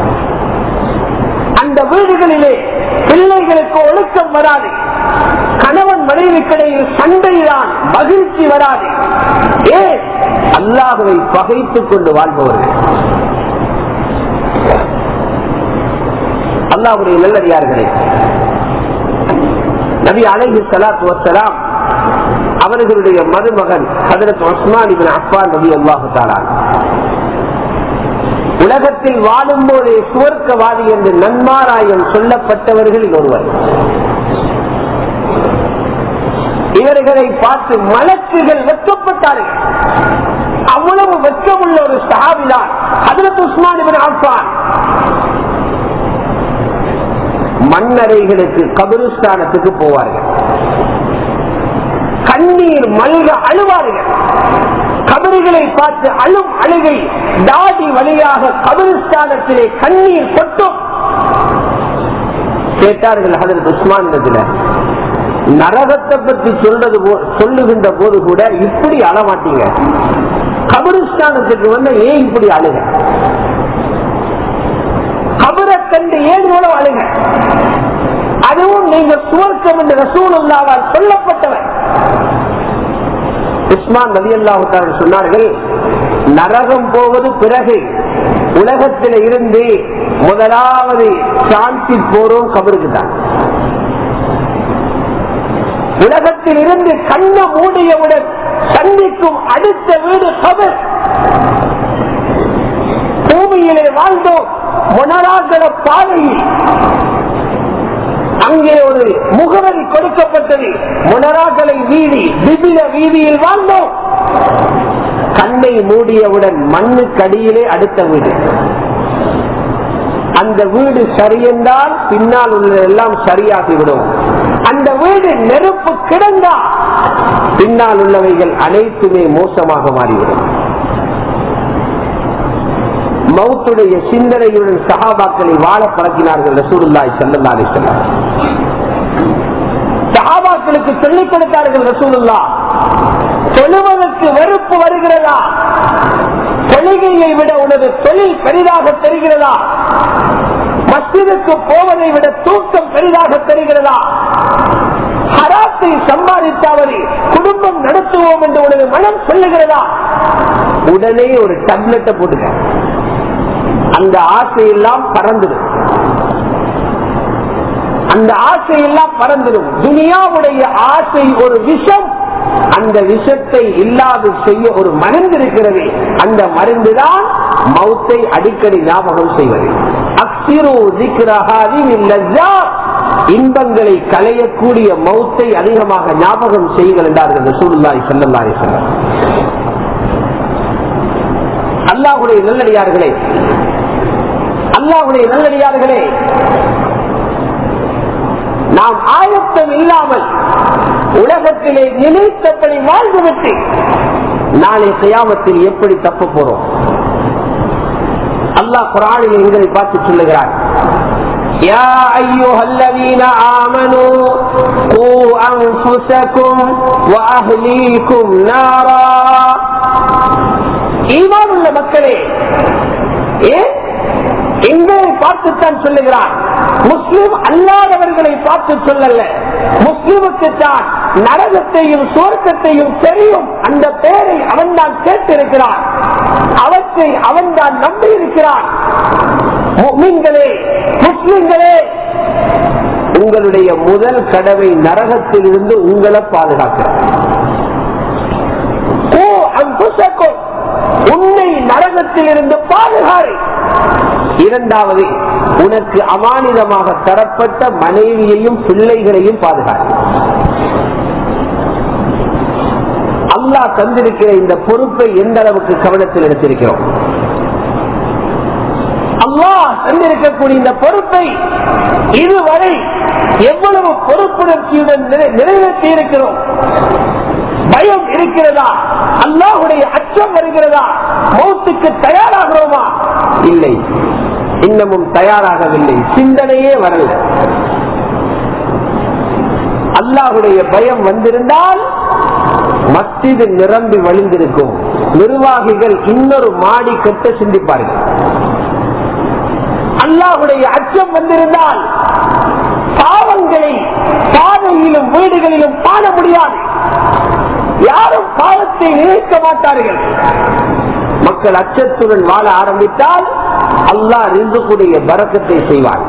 அந்த வீடுகளிலே பிள்ளைகளுக்கு ஒழுக்கம் வராது கணவன் மனைவிக்கிடையில் சண்டைதான் மகிழ்ச்சி வராது ஏன் அல்லாஹுவை பகைத்துக் கொண்டு வாழ்பவர்கள் அல்லாஹுடைய நல்லடியார்களே நபி அலைஹி சலாத்து வசலாம் அவர்களுடைய மருமகன் ஹதரத் உஸ்மான் இபின் அப்பான் நபி அல்லாஹு தாலான் உலகத்தில் வாழும் போதே சுவர்க்கவாதி என்று நன்மாராயம் சொல்லப்பட்டவர்களில் ஒருவர் இவர்களை பார்த்து மலக்குகள் வெட்கப்பட்டார்கள் அவ்வளவு வெட்கமுள்ள ஒரு சஹாபிதான் ஹதரத் உஸ்மான் இபின் அப்பான் மண்ணறைகளுக்கு கபிரிஸ்தானத்துக்கு போவார்கள் கண்ணீர் மல்க அழுவார்கள் கபறுகளை பார்த்து அழும் அழுகை தாடி வழியாக கபிரிஸ்தானத்திலே கண்ணீர் கொட்டும் கேட்டார்கள் ஹதரத் உஸ்மான் நரகத்தை பற்றி சொல்றது சொல்லுகின்ற போது கூட இப்படி அழமாட்டீங்க கபிரிஸ்தானத்துக்கு வந்து ஏன் இப்படி அழுக கபரை கண்டு ஏன் மூலம் அழுக அதுவும் நீங்க சுவர்க்கம் என்று ரசூலுல்லாவால் சொல்லப்பட்டவர் உஸ்மான் நதி அல்லாஹு சொன்னார்கள் நரகம் போவது பிறகு உலகத்தில் இருந்து முதலாவது சாந்தி போறோம் கபருக்கு தான் உலகத்தில் இருந்து கண்ண மூடியவுடன் சந்திக்கும் அடுத்த வீடு கபர் பூமியிலே வாழ்ந்தோம் மொனராகர பாதையில் அங்கே ஒரு முகவரி கொடுக்கப்பட்டது மொனராகலை வீதி விபில வீதியில் வாழ்ந்தோம் கண்ணை மூடியவுடன் மண்ணுக்கடியிலே அடுத்த வீடு அந்த வீடு சரியென்றால் பின்னால் உள்ள எல்லாம் சரியாகிவிடும் அந்த வீடு நெருப்பு கிடந்தா பின்னால் உள்ளவைகள் அனைத்துமே மோசமாக மாறிவிடும் மௌத்துடைய சிந்தனையுடன் சகாபாக்களை வாழ பழக்கினார்கள் ரசூலுல்லாய் செல்லல்லாரை செல்ல சகாபாக்களுக்கு சொல்லிக் கொடுத்தார்கள் ரசூலுல்லா தொழுவதற்கு வெறுப்பு வருகிறதா தொழுகையை விட உனது தொழில் பெரிதாக தெரிகிறதா மஸ்ஜிதுக்கு போவதை விட தூக்கம் பெரிதாக தெரிகிறதா ஹராத்தை சம்பாதித்தாவது குடும்பம் நடத்துவோம் என்று உனது மனம் சொல்லுகிறதா உடனே ஒரு டப்லெட்டை போட்டுக்க அந்த ஆசையெல்லாம் பறந்துடும் அந்த ஆசையெல்லாம் பறந்துடும் துனியாவுடைய ஆசை ஒரு விஷம் அந்த விஷத்தை இல்லாது செய்ய ஒரு மருந்து இருக்கிறது அந்த மருந்துதான் மௌத்தை அடிக்கடி ஞாபகம் செய்வது அக்சிரு இன்பங்களை களையக்கூடிய மௌத்தை அதிகமாக ஞாபகம் செய்யுங்கள் என்றார்கள் சூழ்நாய் செல்லல்லாரி செல்ல அல்லாஹுடைய நல்லடியார்களே அல்லாஹுடைய நல்லடியார்களே நாம் ஆயத்தம் இல்லாமல் உலகத்திலே நினைத்தபடி வாழ்ந்துவிட்டு நாளை கயாமத்தில் எப்படி தப்ப போறோம் அல்லாஹ் குரானில் எங்களை பார்த்து சொல்லுகிறார் يا أيها الذين آمنوا قوا أنفسكم وأهليكم نارا ஈமான் உள்ள மக்கள் சொல்லுகிறான் முஸ்லிம் அல்லாதவர்களை பார்த்து சொல்லல முஸ்லிமுக்கு தான் நரகத்தையும் சுவர்க்கத்தையும் தெரியும் அந்த பெயரை அவன் தான் கேட்டிருக்கிறான் அவற்றை அவன் தான் நம்பி இருக்கிறான் முஸ்லிம்களே முஸ்லிம்களே உங்களுடைய முதல் கடமை நரகத்தில் இருந்து உங்களை பாதுகாக்க உன்னை நரகத்தில் இருந்து பாதுகாரு இரண்டாவது உனக்கு அமானிதமாக தரப்பட்ட மனைவியையும் பிள்ளைகளையும் பாதுகாரு அல்லாஹ் தந்திருக்கிற இந்த பொறுப்பை எந்த அளவுக்கு கவனத்தில் எடுத்திருக்கிறோம் அல்லாஹ் தந்திருக்கக்கூடிய இந்த பொறுப்பை இதுவரை எவ்வளவு பொறுப்புணர்ச்சியுடன் நிறைவேற்றி இருக்கிறோம் பயம் இருக்கிறதா அல்லாஹுடைய அச்சம் வருகிறதா மௌத்துக்கு தயாராகிறோமா இல்லை இன்னமும் தயாராகவில்லை சிந்தனையே வரல அல்லாஹுடைய பயம் வந்திருந்தால் மத்திது நிரம்பி வழிந்திருக்கும் நிர்வாகிகள் இன்னொரு மாடி கட்ட சிந்திப்பார்கள் அல்லாஹுடைய அச்சம் வந்திருந்தால் பாவங்களை பாதையிலும் வீடுகளிலும் காண முடியாது யாரும் பாவத்தை நினைக்க மாட்டார்கள் மக்கள் அச்சத்துடன் வாழ ஆரம்பித்தால் அல்லாஹ் ரிந்துக்குடைய பறக்கத்தை செய்வார்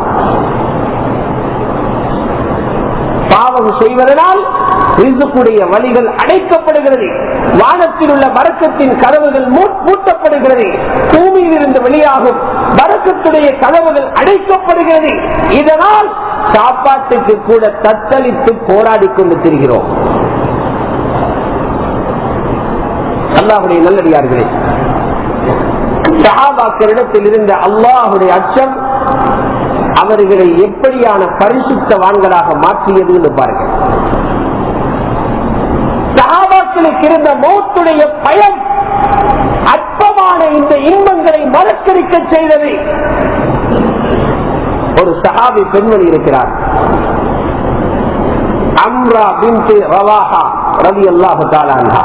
பாவம் செய்வதனால் ரிசுக்குடைய வழிகள் அடைக்கப்படுகிறது வானத்தில் உள்ள வரக்கத்தின் கதவுகள் மூட்டப்படுகிறது பூமியில் இருந்து வெளியாகும் வரக்கத்துடைய கதவுகள் அடைக்கப்படுகிறது இதனால் சாப்பாட்டுக்கு கூட தத்தளித்து போராடி கொண்டு திரிகிறோம் அல்லாஹுடைய நல்லடியார்களே சஹாபாக்களிடத்தில் இருந்த அல்லாஹுடைய அச்சம் அவர்களை எப்படியான பரிசுத்தவான்களாக மாற்றியது என்று பாருங்கள் சகாபாக்களுக்கு இருந்த மௌத்துடைய பயம் அற்பமான இந்த இன்பங்களை மறக்கடிக்க செய்தது ஒரு சஹாபி பெண்மணி இருக்கிறார் அம்ரா பின் ரவாஹா ரவி அல்லாஹு தாலான்ஹா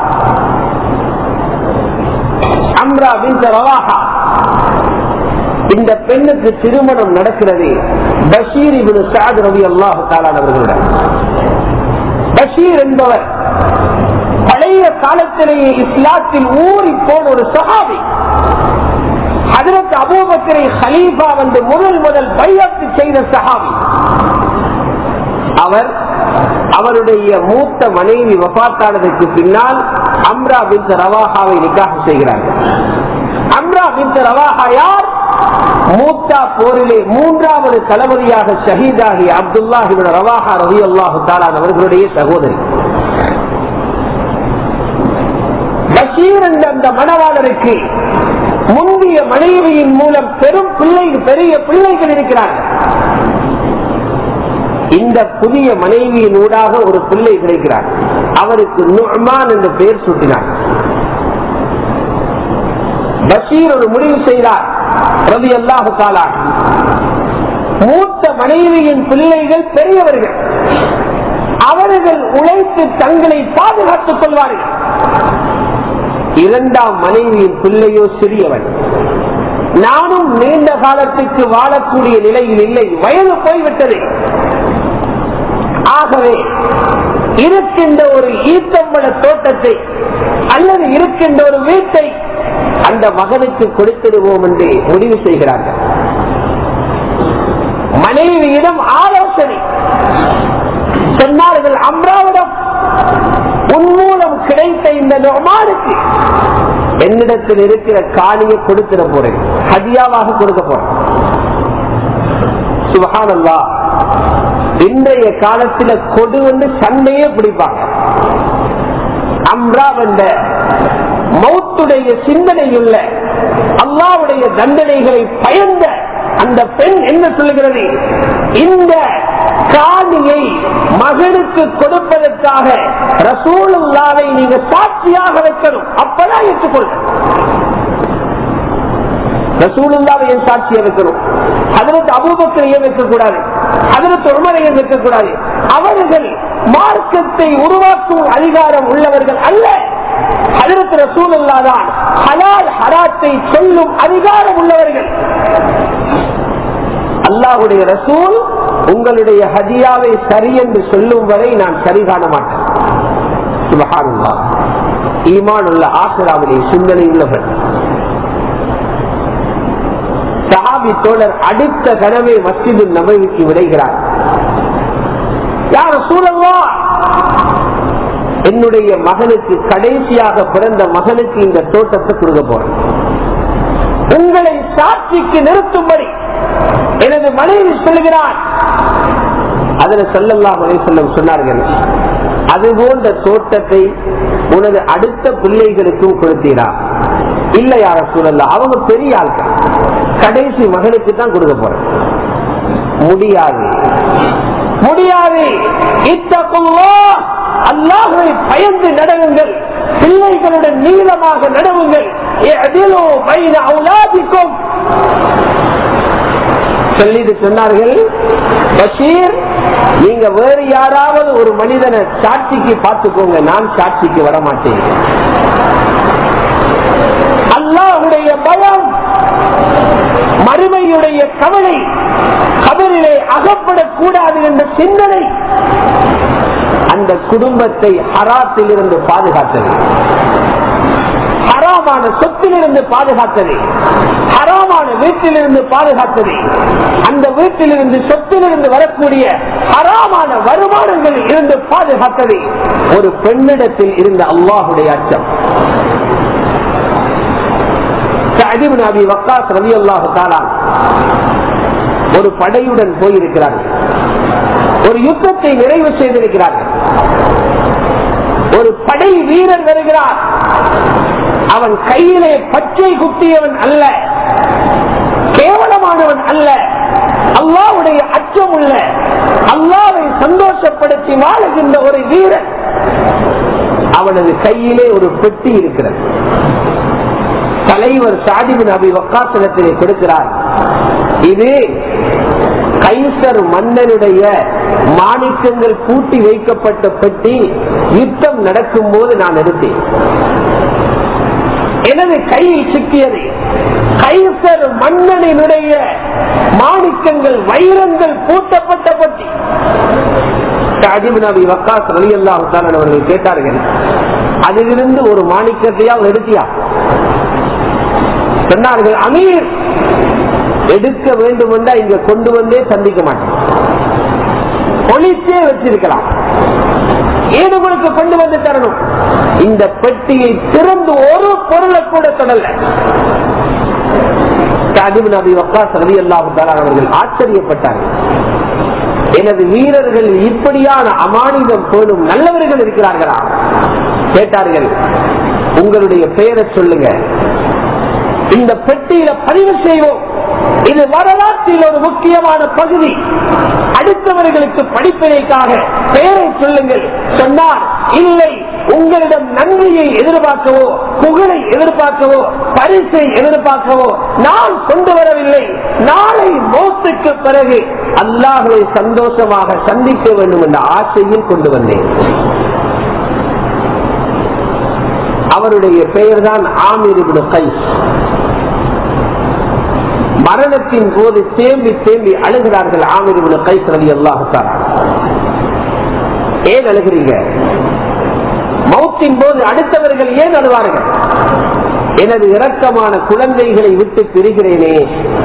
அம்ரா பின் ரவாஹா இந்த பெண்ணுக்கு திருமணம் நடக்கிறது பஷீர் இபின் சாத் ரவி அல்லாஹு தாலான் அவர்களுடன் பஷீர் என்பவர் பழைய காலத்திலேயே இஸ்லாத்தில் ஊறி போன ஒரு சகாபி அதற்கு அபூபக்கரை ஹலீஃபா வந்து முதல் முதல் பையத்து செய்த சகாபி அவர் அவருடைய மூத்த மனைவி வபாத்தானதற்கு பின்னால் அம்ரா பின் ரவாஹாவை நிக்காக செய்கிறார்கள் அம்ரா பின் ரவாஹா யார் மூத்தா போரிலே மூன்றாவது தளபதியாக ஷஹீதாகிய அப்துல்லாஹிபின் ரவாஹா ரவி அல்லாஹு தாலான் அவர்களுடைய சகோதரி பஷீர் என்ற அந்த மணவாளருக்கு முந்தைய மனைவியின் மூலம் பெரும் பிள்ளை பெரிய பிள்ளைகள் இருக்கிறார்கள் இந்த புதிய மனைவியின் ஊடாக ஒரு பிள்ளை கிடைக்கிறார் அவருக்கு நுஹ்மான் என்ற பெயர் சூட்டினார் பஷீர் ஒரு முடிவு செய்தார் ரவி அல்லாஹு காலா மூத்த மனைவியின் பிள்ளைகள் பெரியவர்கள் அவர்கள் உழைத்து தங்களை பாதுகாத்துக் கொள்வார்கள் இரண்டாம் மனைவியின் பிள்ளையோ சிறியவன் நானும் நீண்ட காலத்துக்கு வாழக்கூடிய நிலையில் இல்லை வயது போய்விட்டது ஆகவே இருக்கின்ற ஒரு ஈத்தம்பள தோட்டத்தை அல்லது இருக்கின்ற ஒரு வீட்டை அந்த மகனுக்கு கொடுத்திடுவோம் என்று முடிவு செய்கிறார்கள் மனைவியிடம் ஆலோசனை சொன்னார்கள் அம்ராவிடம் உன் மூலம் கிடைத்த இந்த நொமானுக்கு என்னிடத்தில் இருக்கிற காணியை கொடுக்கிற போறேன் ஹதியாவாக கொடுக்க போறேன் சுபகானல்லா இன்றைய காலத்துல கொடு வந்து சண்டையே பிடிப்பாங்க அம்ரா வந்த மௌத்துடைய சிந்தனையுள்ள அல்லாவுடைய தண்டனைகளை பயந்த அந்த பெண் என்ன சொல்லுகிறது இந்த காணியை மகனுக்கு கொடுப்பதற்காக ரசூலுல்லாவை நீங்க சாட்சியாக வைக்கணும் அப்பதான் ஏற்றுக்கொள்ள ரசூலுல்லாவை என் சாட்சியை வைக்கணும் அதற்கு அபூபக்கரையே வைக்கக்கூடாது அதற்கு உமரையை வைக்கக்கூடாது அவர்கள் மார்க்கத்தை உருவாக்கும் அதிகாரம் உள்ளவர்கள் அல்ல அதற்கு ரசூலுல்லா தான் ஹலால் ஹராத்தை சொல்லும் அதிகாரம் உள்ளவர்கள் அல்லாஹுடைய ரசூல் உங்களுடைய ஹதியாவை சரி என்று சொல்லும் வரை நான் சரி காண மாட்டேன் சுபஹானல்லாஹ். ஈமான் உள்ள ஆசிராவுடைய சிந்தனை உள்ளவர் சஹாபி தோழர் அடுத்த கனவை மஸ்ஜிது நபவிக்கு விடைகிறார் யார் சூழல்வா என்னுடைய மகனுக்கு கடைசியாக பிறந்த மகனுக்கு இந்த தோட்டத்தை கொடுக்க போறேன் உங்களை சாட்சிக்கு நிறுத்தும்படி எனது மனைவி சொல்லுகிறான் அதுல சொல்லலாம் செல்லம் சொன்னார்கள் அது போன்ற தோட்டத்தை உனது அடுத்த பிள்ளைகளுக்கும் கொடுத்தீரா இல்ல யார சூழல்ல அவங்க பெரிய ஆட்கள் கடைசி மகனுக்கு தான் கொடுக்க போறேன் முடியாது முடியாது இத்தகுல்லா அல்லாஹை பயந்து நடவுங்கள் பிள்ளைகளுடன் நீளமாக நடவுங்கள் எதிலோ பைன அவுலாதிக்கும் சொல்லிட்டு சொன்னார்கள் பஷீர் நீங்க வேறு யாராவது ஒரு மனிதனை சாட்சிக்கு பார்த்துக்கோங்க நான் சாட்சிக்கு வர மாட்டேன் அல்லாஹுடைய பயம் மறுமையுடைய கவலை கபரிலே அகப்படக்கூடாது என்ற சிந்தனை அந்த குடும்பத்தை ஹராத்தில் இருந்து பாதுகாத்தது ஹராமான சொத்திலிருந்து பாதுகாத்தது ஹராமான வீட்டிலிருந்து பாதுகாத்தது அந்த வீட்டிலிருந்து சொத்திலிருந்து வரக்கூடிய ஹராமான வருமானங்களில் இருந்து பாதுகாத்தது ஒரு பெண்ணிடத்தில் இருந்த அல்லாஹுடைய அச்சம் ஒரு படையுடன் போயிருக்கிறார்கள் ஒரு யுத்தத்தை நிறைவு செய்திருக்கிறார்கள் ஒரு படை வீரர் வருகிறார் அவன் கையிலே பச்சை குத்தியவன் அல்ல கேவலமானவன் அல்ல அல்லாவுடைய அச்சம் உள்ள அல்லாவை சந்தோஷப்படுத்தி வாழுகின்ற ஒரு வீரன் அவனது கையிலே ஒரு பெட்டி இருக்கிறது தலைவர் சாதிபின் அபி வக்காசனத்திலே கொடுக்கிறார் இது கைசர் மன்னனுடைய மாணிக்கங்கள் பூட்டி வைக்கப்பட்ட பெட்டி யுத்தம் நடக்கும் போது நான் எடுத்தேன் எனது கையில் சிக்கியது கைசர் மன்னனினுடைய மாணிக்கங்கள் வைரங்கள் பூட்டப்பட்ட பட்டி அஜிபின் அபி வக்காஸ் அலி அல்லாஹான் அவர்கள் கேட்டார்கள் அதிலிருந்து ஒரு மாணிக்கத்தையால் எடுத்தியா சொன்னார்கள் அமீர் எடுக்க வேண்டும் என்றா இங்க கொண்டு வந்தே சந்திக்க மாட்டேன் ஒளிச்சே வச்சிருக்கலாம் ஏன் உங்களுக்கு கொண்டு வந்து தரணும் இந்த பெட்டியை திறந்து ஒரு பொருளை கூட தொடல அவர்கள் ஆச்சரியப்பட்டார்கள் எனது வீரர்கள் இப்படியான அமானிதம் போலும் நல்லவர்கள் இருக்கிறார்களா கேட்டார்கள் உங்களுடைய பெயரை சொல்லுங்க இந்த பெட்டியில பதிவு செய்வோம் இது வரலாற்றில் ஒரு முக்கியமான பகுதி அடுத்தவர்களுக்கு படிப்பினைக்காக பெயரை சொல்லுங்கள் சொன்னார் இல்லை உங்களிடம் நன்றியை எதிர்பார்க்கவோ புகழை எதிர்பார்க்கவோ பரிசை எதிர்பார்க்கவோ நான் கொண்டு வரவில்லை நாளை மோத்துக்கு பிறகு அல்லாஹை சந்தோஷமாக சந்திக்க வேண்டும் என்ற ஆசையில் கொண்டு வந்தேன் அவருடைய பெயர் தான் ஆமீர் கைஸ் மரணத்தின் போது தேம்பி தேம்பி அழுகிறார்கள் ஆமிர் கைஸ் அலி அல்லாஹான் ஏன் அழுகிறீங்க மௌத்தின் போது அடுத்தவர்கள் ஏன் அழுவார்கள் எனது இரக்கமான குழந்தைகளை விட்டு பிரிகிறேனே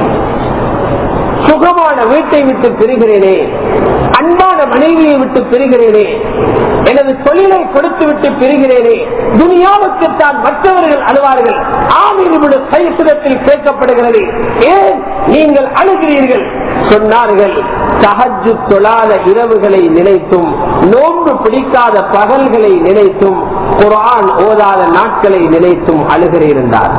சுகமான வீட்டை விட்டு பிரிகிறேனே அன்பான மனைவியை விட்டு பிரிகிறேனே எனது தொழிலை கொடுத்து விட்டு பிரிகிறேனே துனியாவுக்குத்தான் மற்றவர்கள் அழுவார்கள் ஆமீனுடைய கைசுரத்தில் கேட்கப்படுகிறது ஏன் நீங்கள் அழுகிறீர்கள் சொன்னார்கள் சஹஜு தொழாத இரவுகளை நினைத்தும் நோன்பு பிடிக்காத பகல்களை நினைத்தும் குரான் ஓதாத நாட்களை நினைத்தும் அழுகிறீர்கள்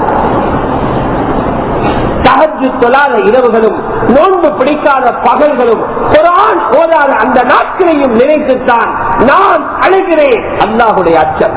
தகஜு தொழாத இரவுகளும் நோன்பு பிடிக்காத பகல்களும் குரான் ஓதாத அந்த நாட்களையும் நினைத்துத்தான் நான் அழுகிறேன் அல்லாஹுடைய அச்சம்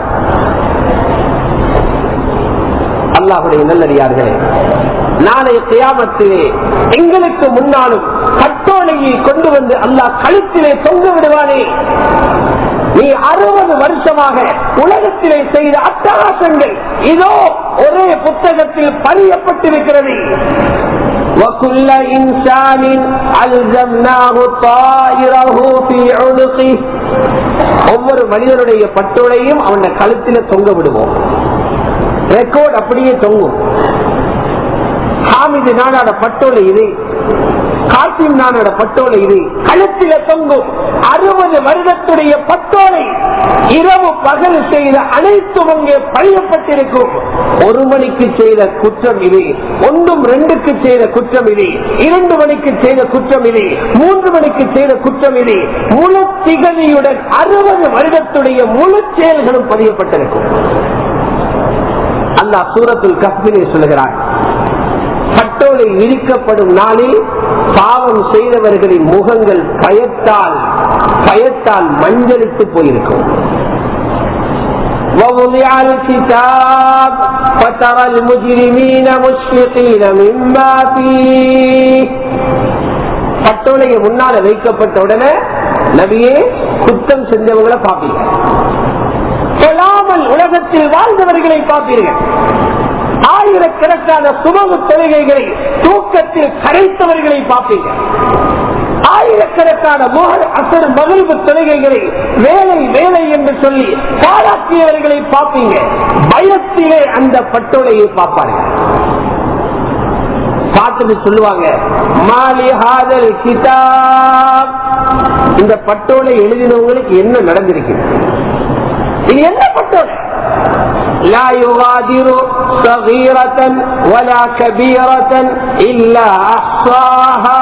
அல்லாஹுடைய நல்லடியார்களே நாளைய தியாமத்திலே எங்களுக்கு முன்னாலும் கட்டோலையை கொண்டு வந்து அல்லாஹ் கழுத்திலே தொங்க விடுவானே நீ அறுபது வருஷமாக உலகத்திலே செய்த அட்டகாசங்கள் இதோ ஒரே புத்தகத்தில் பதியப்பட்டிருக்கிறது وكل إنسان ألزمناه طائره في عنقه ஒவ்வொரு மனிதனுடைய பட்டோலையும் அவன கழுத்தில தொங்க விடுவோம் ரெக்கார்ட் அப்படியே தொங்கும் ஹாமிது நானோட பட்டோலை இது காசிம் நானோட பட்டோலை இது கழுத்தில தொங்கும் அறுபது வருடத்துடைய பட்டோலை இரவு பகல் செய்த அனைத்தும் அங்கே பழியப்பட்டிருக்கும் ஒரு மணிக்கு செய்த குற்றம் இது ஒன்றும் ரெண்டுக்கு செய்த குற்றம் இது இரண்டு மணிக்கு செய்த குற்றம் இது மூன்று மணிக்கு செய்த குற்றம் இது முழு திகதியுடன் அறுபது வருடத்துடைய முழு செயல்களும் பதியப்பட்டிருக்கும் அல்லாஹ் சூரத்துல் கஸ்மிலே சொல்லுகிறார் பட்டோலை விரிக்கப்படும் நாளில் பாவம் செய்தவர்களின் முகங்கள் பயத்தால் பயத்தால் மஞ்சளித்து போயிருக்கும் ووضع الكتاب فترى المجرمين مشفقين مما فيه பட்டோலையை முன்னால வைக்கப்பட்ட உடனே நபியே குற்றம் செஞ்சவங்களை பார்ப்பீங்க சொல்லாமல் உலகத்தில் வாழ்ந்தவர்களை பார்ப்பீர்கள் ஆயிரக்கணக்கான சுமவு தொழுகைகளை தூக்கத்தில் கரைத்தவர்களை பார்ப்பீங்க ஆயிரக்கணக்கான முகல் அசர் மகிழ்வு தொழுகைகளை வேலை வேலை என்று சொல்லி பாராட்டியவர்களை பார்ப்பீங்க பயத்திலே அந்த பட்டோலையை பார்ப்பார்கள் பார்த்துட்டு சொல்லுவாங்க மாலி ஹாதல் கிதாப் இந்த பட்டோலை எழுதினவங்களுக்கு என்ன நடந்திருக்கு இது என்ன பட்டோலை لا يغادر صغيرة ولا كبيرة إلا أحصاها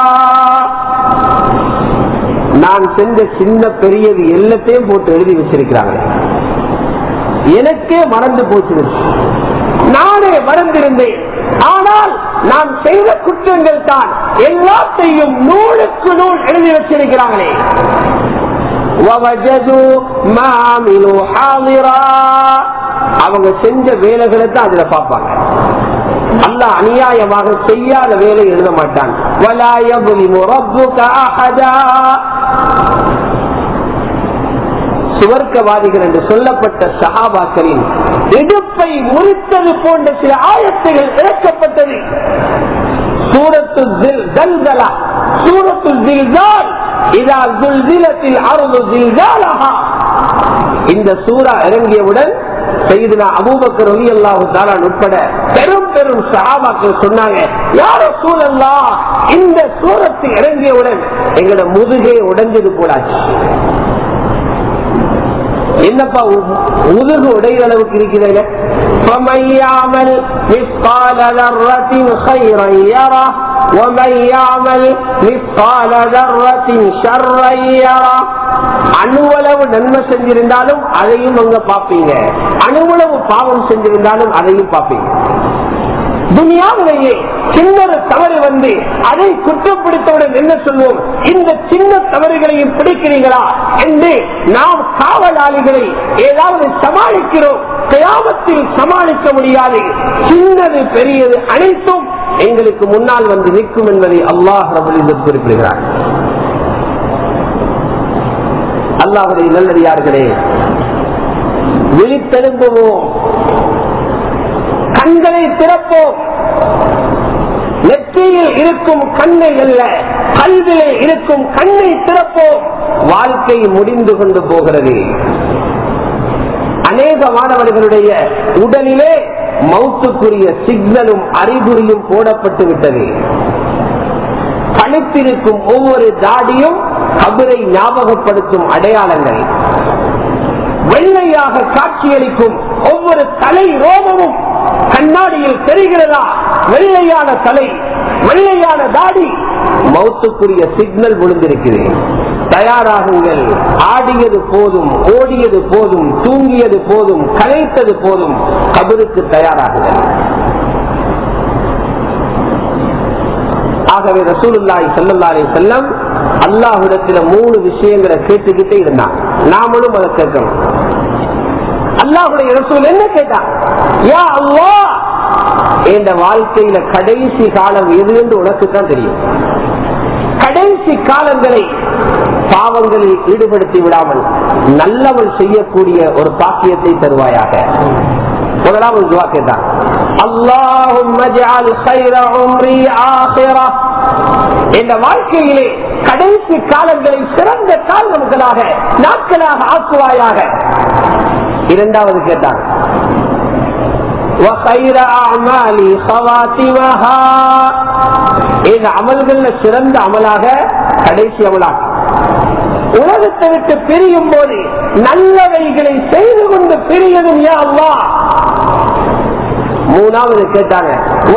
நான் செஞ்ச சின்ன பெரியது எல்லாத்தையும் போட்டு எழுதி வச்சிருக்கிறாங்க எனக்கே மறந்து போச்சு நானே மறந்திருந்தேன் ஆனால் நான் செய்த குற்றங்கள் தான் எல்லாத்தையும் நூலுக்கு நூல் எழுதி வச்சிருக்கிறாங்களே அவங்க செஞ்ச வேலைகளை தான் அதுல பார்ப்பாங்க அல்ல அநியாயமாக செய்யாத வேலை எழுத மாட்டான் சுவர்க்கவாதிகள் என்று சொல்லப்பட்ட சகாபாக்களின் இடுப்பை முறித்தது போன்ற சில ஆயத்தைகள் இறக்கப்பட்டது சூரத்து தல்தலா சூரத்து தில்தால் இதா துல்திலத்தில் அருள் தில்தாலஹா இந்த சூறா இறங்கியவுடன் செய்தினா அபூபக்கர் ஒலி அல்லாஹு தாலான் உட்பட பெரும் பெரும் சகாபாக்கள் சொன்னாங்க யாரோ சூழல்லா இந்த சூரத்து இறங்கியவுடன் எங்களோட முதுகே உடைஞ்சது போலாச்சு என்னப்பா முதுகு உடைய அளவுக்கு இருக்கிறது فمن يعمل مثقال ذرة خيرا يره ومن يعمل مثقال ذرة شرا يره அணுவளவு நன்மை செஞ்சிருந்தாலும் அதையும் அங்க பாப்பீங்க அணுவளவு பாவம் செஞ்சிருந்தாலும் அதையும் பாப்பீங்க துனியாவிலேயே சின்ன தவறு வந்து அதை குற்றப்படுத்தவுடன் என்ன சொல்வோம் இந்த சின்ன தவறுகளையும் பிடிக்கிறீங்களா என்று நாம் காவலாளிகளை ஏதாவது சமாளிக்கிறோம் கிராமத்தில் சமாளிக்க முடியாது சின்னது பெரியது அனைத்தும் எங்களுக்கு முன்னால் வந்து நிற்கும் என்பதை அல்லாஹ் ரபுலிதத் குறிப்பிடுகிறார் அல்லாஹுடைய நல்லடியார்களே விழித்தெழும்புவோம் கண்களை திறப்போம் நெற்றியில் இருக்கும் கண்ணை அல்ல கல்விலே இருக்கும் கண்ணை திறப்போம் வாழ்க்கை முடிந்து கொண்டு போகிறது அநேக மாணவர்களுடைய உடலிலே மௌத்துக்குரிய சிக்னலும் அறிகுறியும் போடப்பட்டு விட்டது கணித்திருக்கும் ஒவ்வொரு தாடியும் கபரை ஞாபகப்படுத்தும் அடையாளங்கள் வெள்ளையாக காட்சியளிக்கும் ஒவ்வொரு தலை ரோமமும் கண்ணாடியில் தெரிகிறதா வெள்ளையான தலை வெள்ளையான தாடி மௌத்துக்குரிய சிக்னல் விழுந்திருக்கிறேன் தயாராகுங்கள் ஆடியது போதும் ஓடியது போதும் தூங்கியது போதும் கலைத்தது போதும் கபருக்கு தயாராகுங்கள் ஆகவே ரசூலுல்லாய் செல்லல்லாரை செல்லம் அல்லாஹிடத்துல மூணு விஷயங்களை கேட்டுக்கிட்டே இருந்தான் நாமளும் அதை கேட்கணும் அல்லாஹுடைய ரசூல் என்ன கேட்டான் யா அல்லா என்ற வாழ்க்கையில கடைசி காலம் எது என்று உனக்கு தான் தெரியும் கடைசி காலங்களை பாவங்களில் ஈடுபடுத்தி விடாமல் நல்லவள் செய்யக்கூடிய ஒரு பாக்கியத்தை தருவாயாக முதலாவது துவா கேட்டான் அல்லாஹும் என்ற வாழ்க்கையிலே கடைசி காலங்களை சிறந்த காலங்களாக நாட்களாக ஆக்குவாயாக இரண்டாவது கேட்டான் இந்த அமல்கள் சிறந்த அமலாக கடைசி அமலாக உலகத்தை விட்டு பிரியும் போது நல்லவைகளை செய்து கொண்டு பிரியதும் யா அல்லா மூணாவது கேட்டாங்க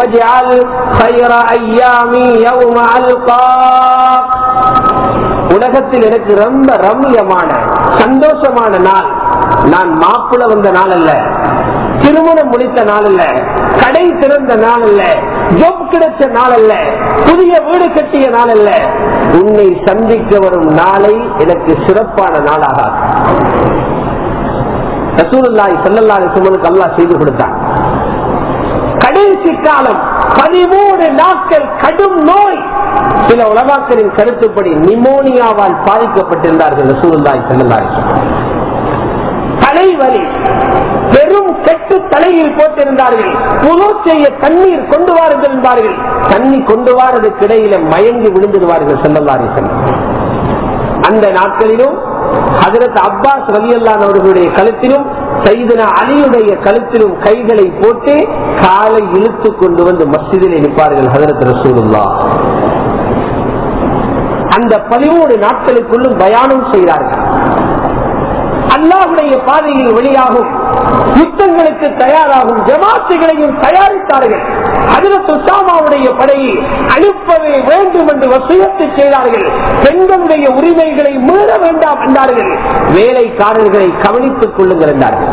உலகத்தில் எனக்கு ரொம்ப ரம்யமான சந்தோஷமான நாள் நான் மாப்பிள்ள வந்த நாள் அல்ல திருமணம் முடித்த நாள் அல்ல கடை திறந்த நாள் அல்ல ஜோப் கிடைச்ச நாள் அல்ல புதிய வீடு கட்டிய நாள் அல்ல உன்னை சந்திக்க வரும் நாளை எனக்கு சிறப்பான நாளாக ரசூலுல்லாய் செல்லல்லாரி சுமனுக்கு அல்லா செய்து கொடுத்தான் கடைசி காலம் பதிமூணு நாட்கள் கடும் நோய் சில உலகாக்களின் கருத்துப்படி நிமோனியாவால் பாதிக்கப்பட்டிருந்தார்கள் ரசூலுல்லாய் செல்லல்லாரி தலைவலி பெரும் கெட்டு தலையில் போட்டிருந்தார்கள் புது செய்ய தண்ணீர் கொண்டு வாருங்கள் என்பார்கள் தண்ணி கொண்டு வாரதுக்கு இடையில மயங்கி விழுந்துடுவார்கள் செல்லல்லாரி செல்லும் அந்த நாட்களிலும் ஹதரத் அப்பாஸ் ரலியல்லான் அவர்களுடைய கழுத்திலும் சைதனா அலியுடைய கழுத்திலும் கைகளை போட்டு காலை இழுத்து கொண்டு வந்து மஸ்ஜிதில் நிற்பார்கள் ஹதரத் ரசூலுல்லா அந்த பதிமூணு நாட்களுக்குள்ளும் பயானம் செய்கிறார்கள் அல்லாஹுடைய பாதையில் வெளியாகும் யுத்தங்களுக்கு தயாராகும் ஜமாத்துகளையும் தயாரித்தார்கள் அதிரத்து உசாமாவுடைய படையை அனுப்பவே வேண்டும் என்று வசியத்தை செய்தார்கள் பெண்களுடைய உரிமைகளை மீற வேண்டாம் என்றார்கள் வேலைக்காரர்களை கவனித்துக் கொள்ளுங்கள் என்றார்கள்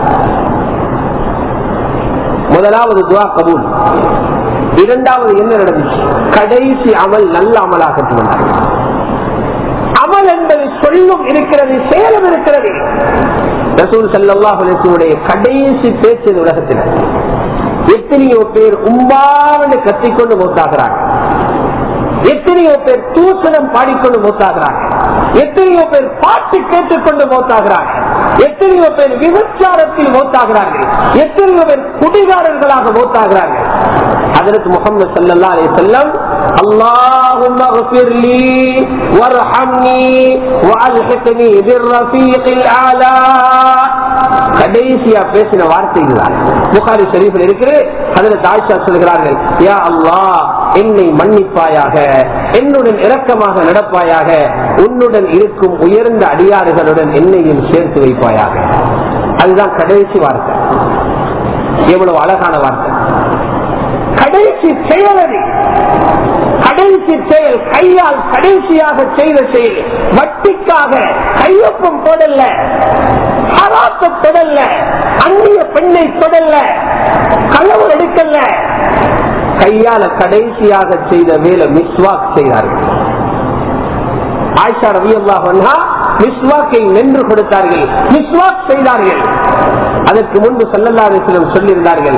முதலாவது துவா கபூல் இரண்டாவது என்ன நடந்துச்சு கடைசி அமல் நல்ல அமலாகட்டும் என்றார்கள் அமல் என்பது சொல்லும் இருக்கிறது செயலும் இருக்கிறது ரசூல் சல்லாஹுடைய கடைசி பேச்சு உலகத்தில் எத்தனையோ பேர் உம்பாவென்று கத்திக்கொண்டு மூத்தாகிறார்கள் எத்தனையோ பேர் தூசணம் பாடிக்கொண்டு மூத்தாகிறார்கள் எத்தனையோ பேர் பாட்டு கேட்டுக்கொண்டு மூத்தாகிறார்கள் எத்தனையோ பேர் விபச்சாரத்தில் மூத்தாகிறார்கள் எத்தனையோ பேர் குடிகாரர்களாக மூத்தாகிறார்கள் அதற்கு முகமது சல்லா அலி செல்லம் اللهم اغفر لي وارحمني والحقني بالرفيق الاعلى கடைசியா பேசின வார்த்தைகள் புகாரி ஷரீஃபில் இருக்கிற அதில் தாய்ஷா சொல்கிறார்கள் யா அல்லா என்னை மன்னிப்பாயாக என்னுடன் இரக்கமாக நடப்பாயாக உன்னுடன் இருக்கும் உயர்ந்த அடியாறுகளுடன் என்னையும் சேர்த்து வைப்பாயாக அதுதான் கடைசி வார்த்தை எவ்வளவு அழகான வார்த்தை கடைசி செயலது கடைசி செயல் கையால் கடைசியாக செய்த செயல் வட்டிக்காக கையொப்பம் தொடல்ல ஹராத்த தொடல்ல அந்நிய பெண்ணை தொடல்ல களவு எடுக்கல கையால கடைசியாக செய்த வேலை மிஸ்வாக் செய்தார்கள் ஆயிஷா ரவி அல்லா மிஸ்வாக்கை நின்று கொடுத்தார்கள் மிஸ்வாக் செய்தார்கள் அதற்கு முன்பு சல்லல்லாரிசிலம் சொல்லியிருந்தார்கள்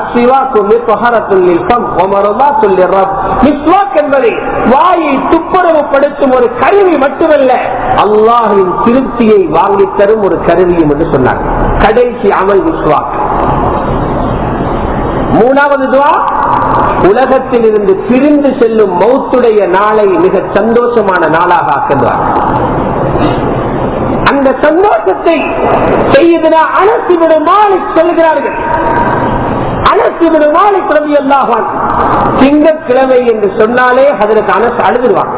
என்பதை வாயை துப்புரவுப்படுத்தும் ஒரு கருவி மட்டுமல்ல அல்லாஹின் திருப்தியை வாங்கி தரும் ஒரு கருவியும் என்று சொன்னார் கடைசி அமல் விஸ்வாக் மூணாவது துவா உலகத்தில் இருந்து பிரிந்து செல்லும் மௌத்துடைய நாளை மிக சந்தோஷமான நாளாக ஆக்குவார் அந்த சந்தோஷத்தை செய்தனா அனசிவிடும் மாலிக் சொல்கிறார்கள் அனசிவிடும் மாலிக் ரவி அல்லாஹான் திங்கட்கிழமை என்று சொன்னாலே அதற்கு அனசு அழுதுருவான்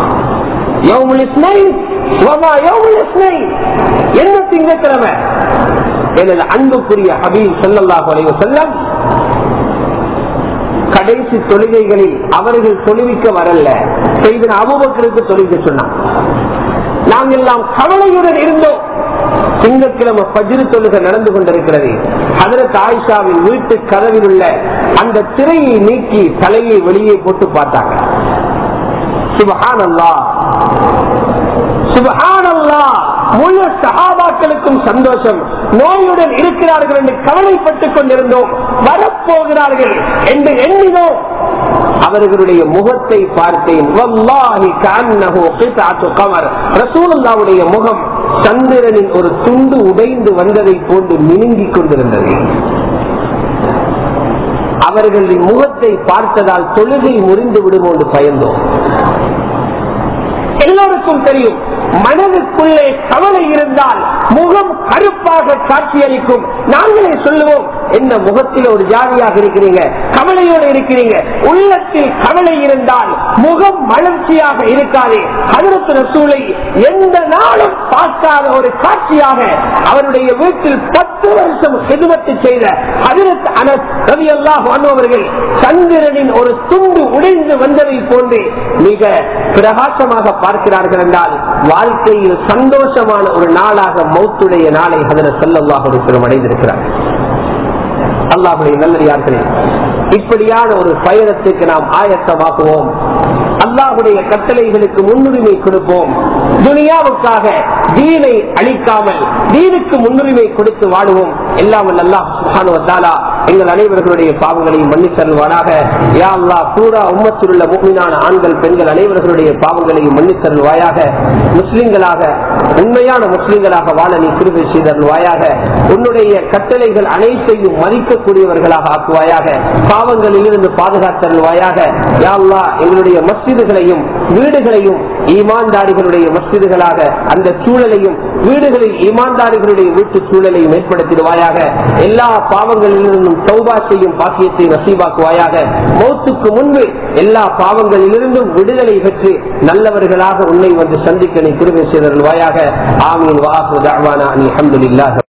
என்ன திங்கட்கிழமை எனது அன்புக்குரிய ஹபீப் சொல்லல்லாஹு அலைவ செல்லம் கடைசி தொழுகைகளில் அவர்கள் தொழுவிக்க வரல செய்த அபுபக்கருக்கு தொழுவிக்க சொன்னான் நாங்கள் எல்லாம் கவலையுடன் இருந்தோம் திங்கட்கிழமை பஜிரு தொழுகை நடந்து கொண்டிருக்கிறது அதற்கு ஆயிஷாவின் வீட்டு கதவில் உள்ள அந்த திரையை நீக்கி தலையை வெளியே போட்டு பார்த்தாங்க சுபஹான் அல்லா சுபஹான் அல்லா முழு சகாபாக்களுக்கும் சந்தோஷம் நோயுடன் இருக்கிறார்கள் என்று கவலைப்பட்டுக் கொண்டிருந்தோம் வரப்போகிறார்கள் என்று எண்ணினோம் அவர்களுடைய முகத்தை பார்த்தேன் ரசூலுல்லாவுடைய முகம் சந்திரனின் ஒரு துண்டு உடைந்து வந்ததை போன்று மினுங்கிக் கொண்டிருந்தது அவர்களின் முகத்தை பார்த்ததால் தொழுகை முறிந்து விடுமோ என்று பயந்தோம் எல்லோருக்கும் தெரியும் மனதுக்குள்ளே கவலை இருந்தால் முகம் கருப்பாக காட்சியளிக்கும் நாங்களே சொல்லுவோம் என்ன முகத்தில் ஒரு ஜாதியாக இருக்கிறீங்க கவலையோடு இருக்கிறீங்க உள்ளத்தில் கவலை இருந்தால் முகம் மலர்ச்சியாக இருக்காது அதற்கு ரசூலை எந்த நாளும் பார்க்காத ஒரு காட்சியாக அவருடைய வீட்டில் பத்து வருஷம் செதுவத்து செய்த அதற்கு அனஸ் ரவி அல்லாஹ் அவர்கள் சந்திரனின் ஒரு துண்டு உடைந்து வந்ததை போன்று மிக பிரகாசமாக பார்க்கிறார்கள் என்றால் வாழ்க்கையில் சந்தோஷமான ஒரு நாளாக மௌத்துடைய நாளை அதில் செல்லல்லாக இருக்கிறோம் அடைந்திருக்கிறார் அல்லாஹுடைய நல்லடியார்களே இப்படியான ஒரு பயணத்துக்கு நாம் ஆயத்தமாக்குவோம் அல்லாஹுடைய கட்டளைகளுக்கு முன்னுரிமை கொடுப்போம் துனியாவுக்காக தீனை அளிக்காமல் தீனுக்கு முன்னுரிமை கொடுத்து வாழுவோம் எல்லாம் அல்லாஹ் சுபானுவத்தாலா எங்கள் அனைவர்களுடைய பாவங்களையும் மன்னித்தருள்வானாக யா அல்லா பூரா உம்மத்தில் உள்ள மூமினான ஆண்கள் பெண்கள் அனைவர்களுடைய பாவங்களையும் மன்னித்தருள்வாயாக முஸ்லிம்களாக உண்மையான முஸ்லிம்களாக வாழ நீ கிருபை செய்தருள்வாயாக உன்னுடைய கட்டளைகள் அனைத்தையும் மதிக்கக்கூடியவர்களாக ஆக்குவாயாக பாவங்களில் இருந்து பாதுகாத்தருள்வாயாக யா அல்லா எங்களுடைய மஸ்ஜிதுகளையும் வீடுகளையும் ஈமான்தாரிகளுடைய மஸ்ஜிதுகளாக அந்த சூழலையும் வீடுகளில் ஈமான்தாரிகளுடைய வீட்டு சூழலையும் ஏற்படுத்திடுவாயாக எல்லா பாவங்களிலிருந்தும் சௌபா செய்யும் பாக்கியத்தை நசீபாக்குவாயாக மௌத்துக்கு முன்பு எல்லா பாவங்களிலிருந்தும் விடுதலை பெற்று நல்லவர்களாக உன்னை வந்து சந்திக்க நீ கிருபை செய்தருள்வாயாக ஆமீன் வாஹு தாவானா அலி அஹமதுல்லாஹ்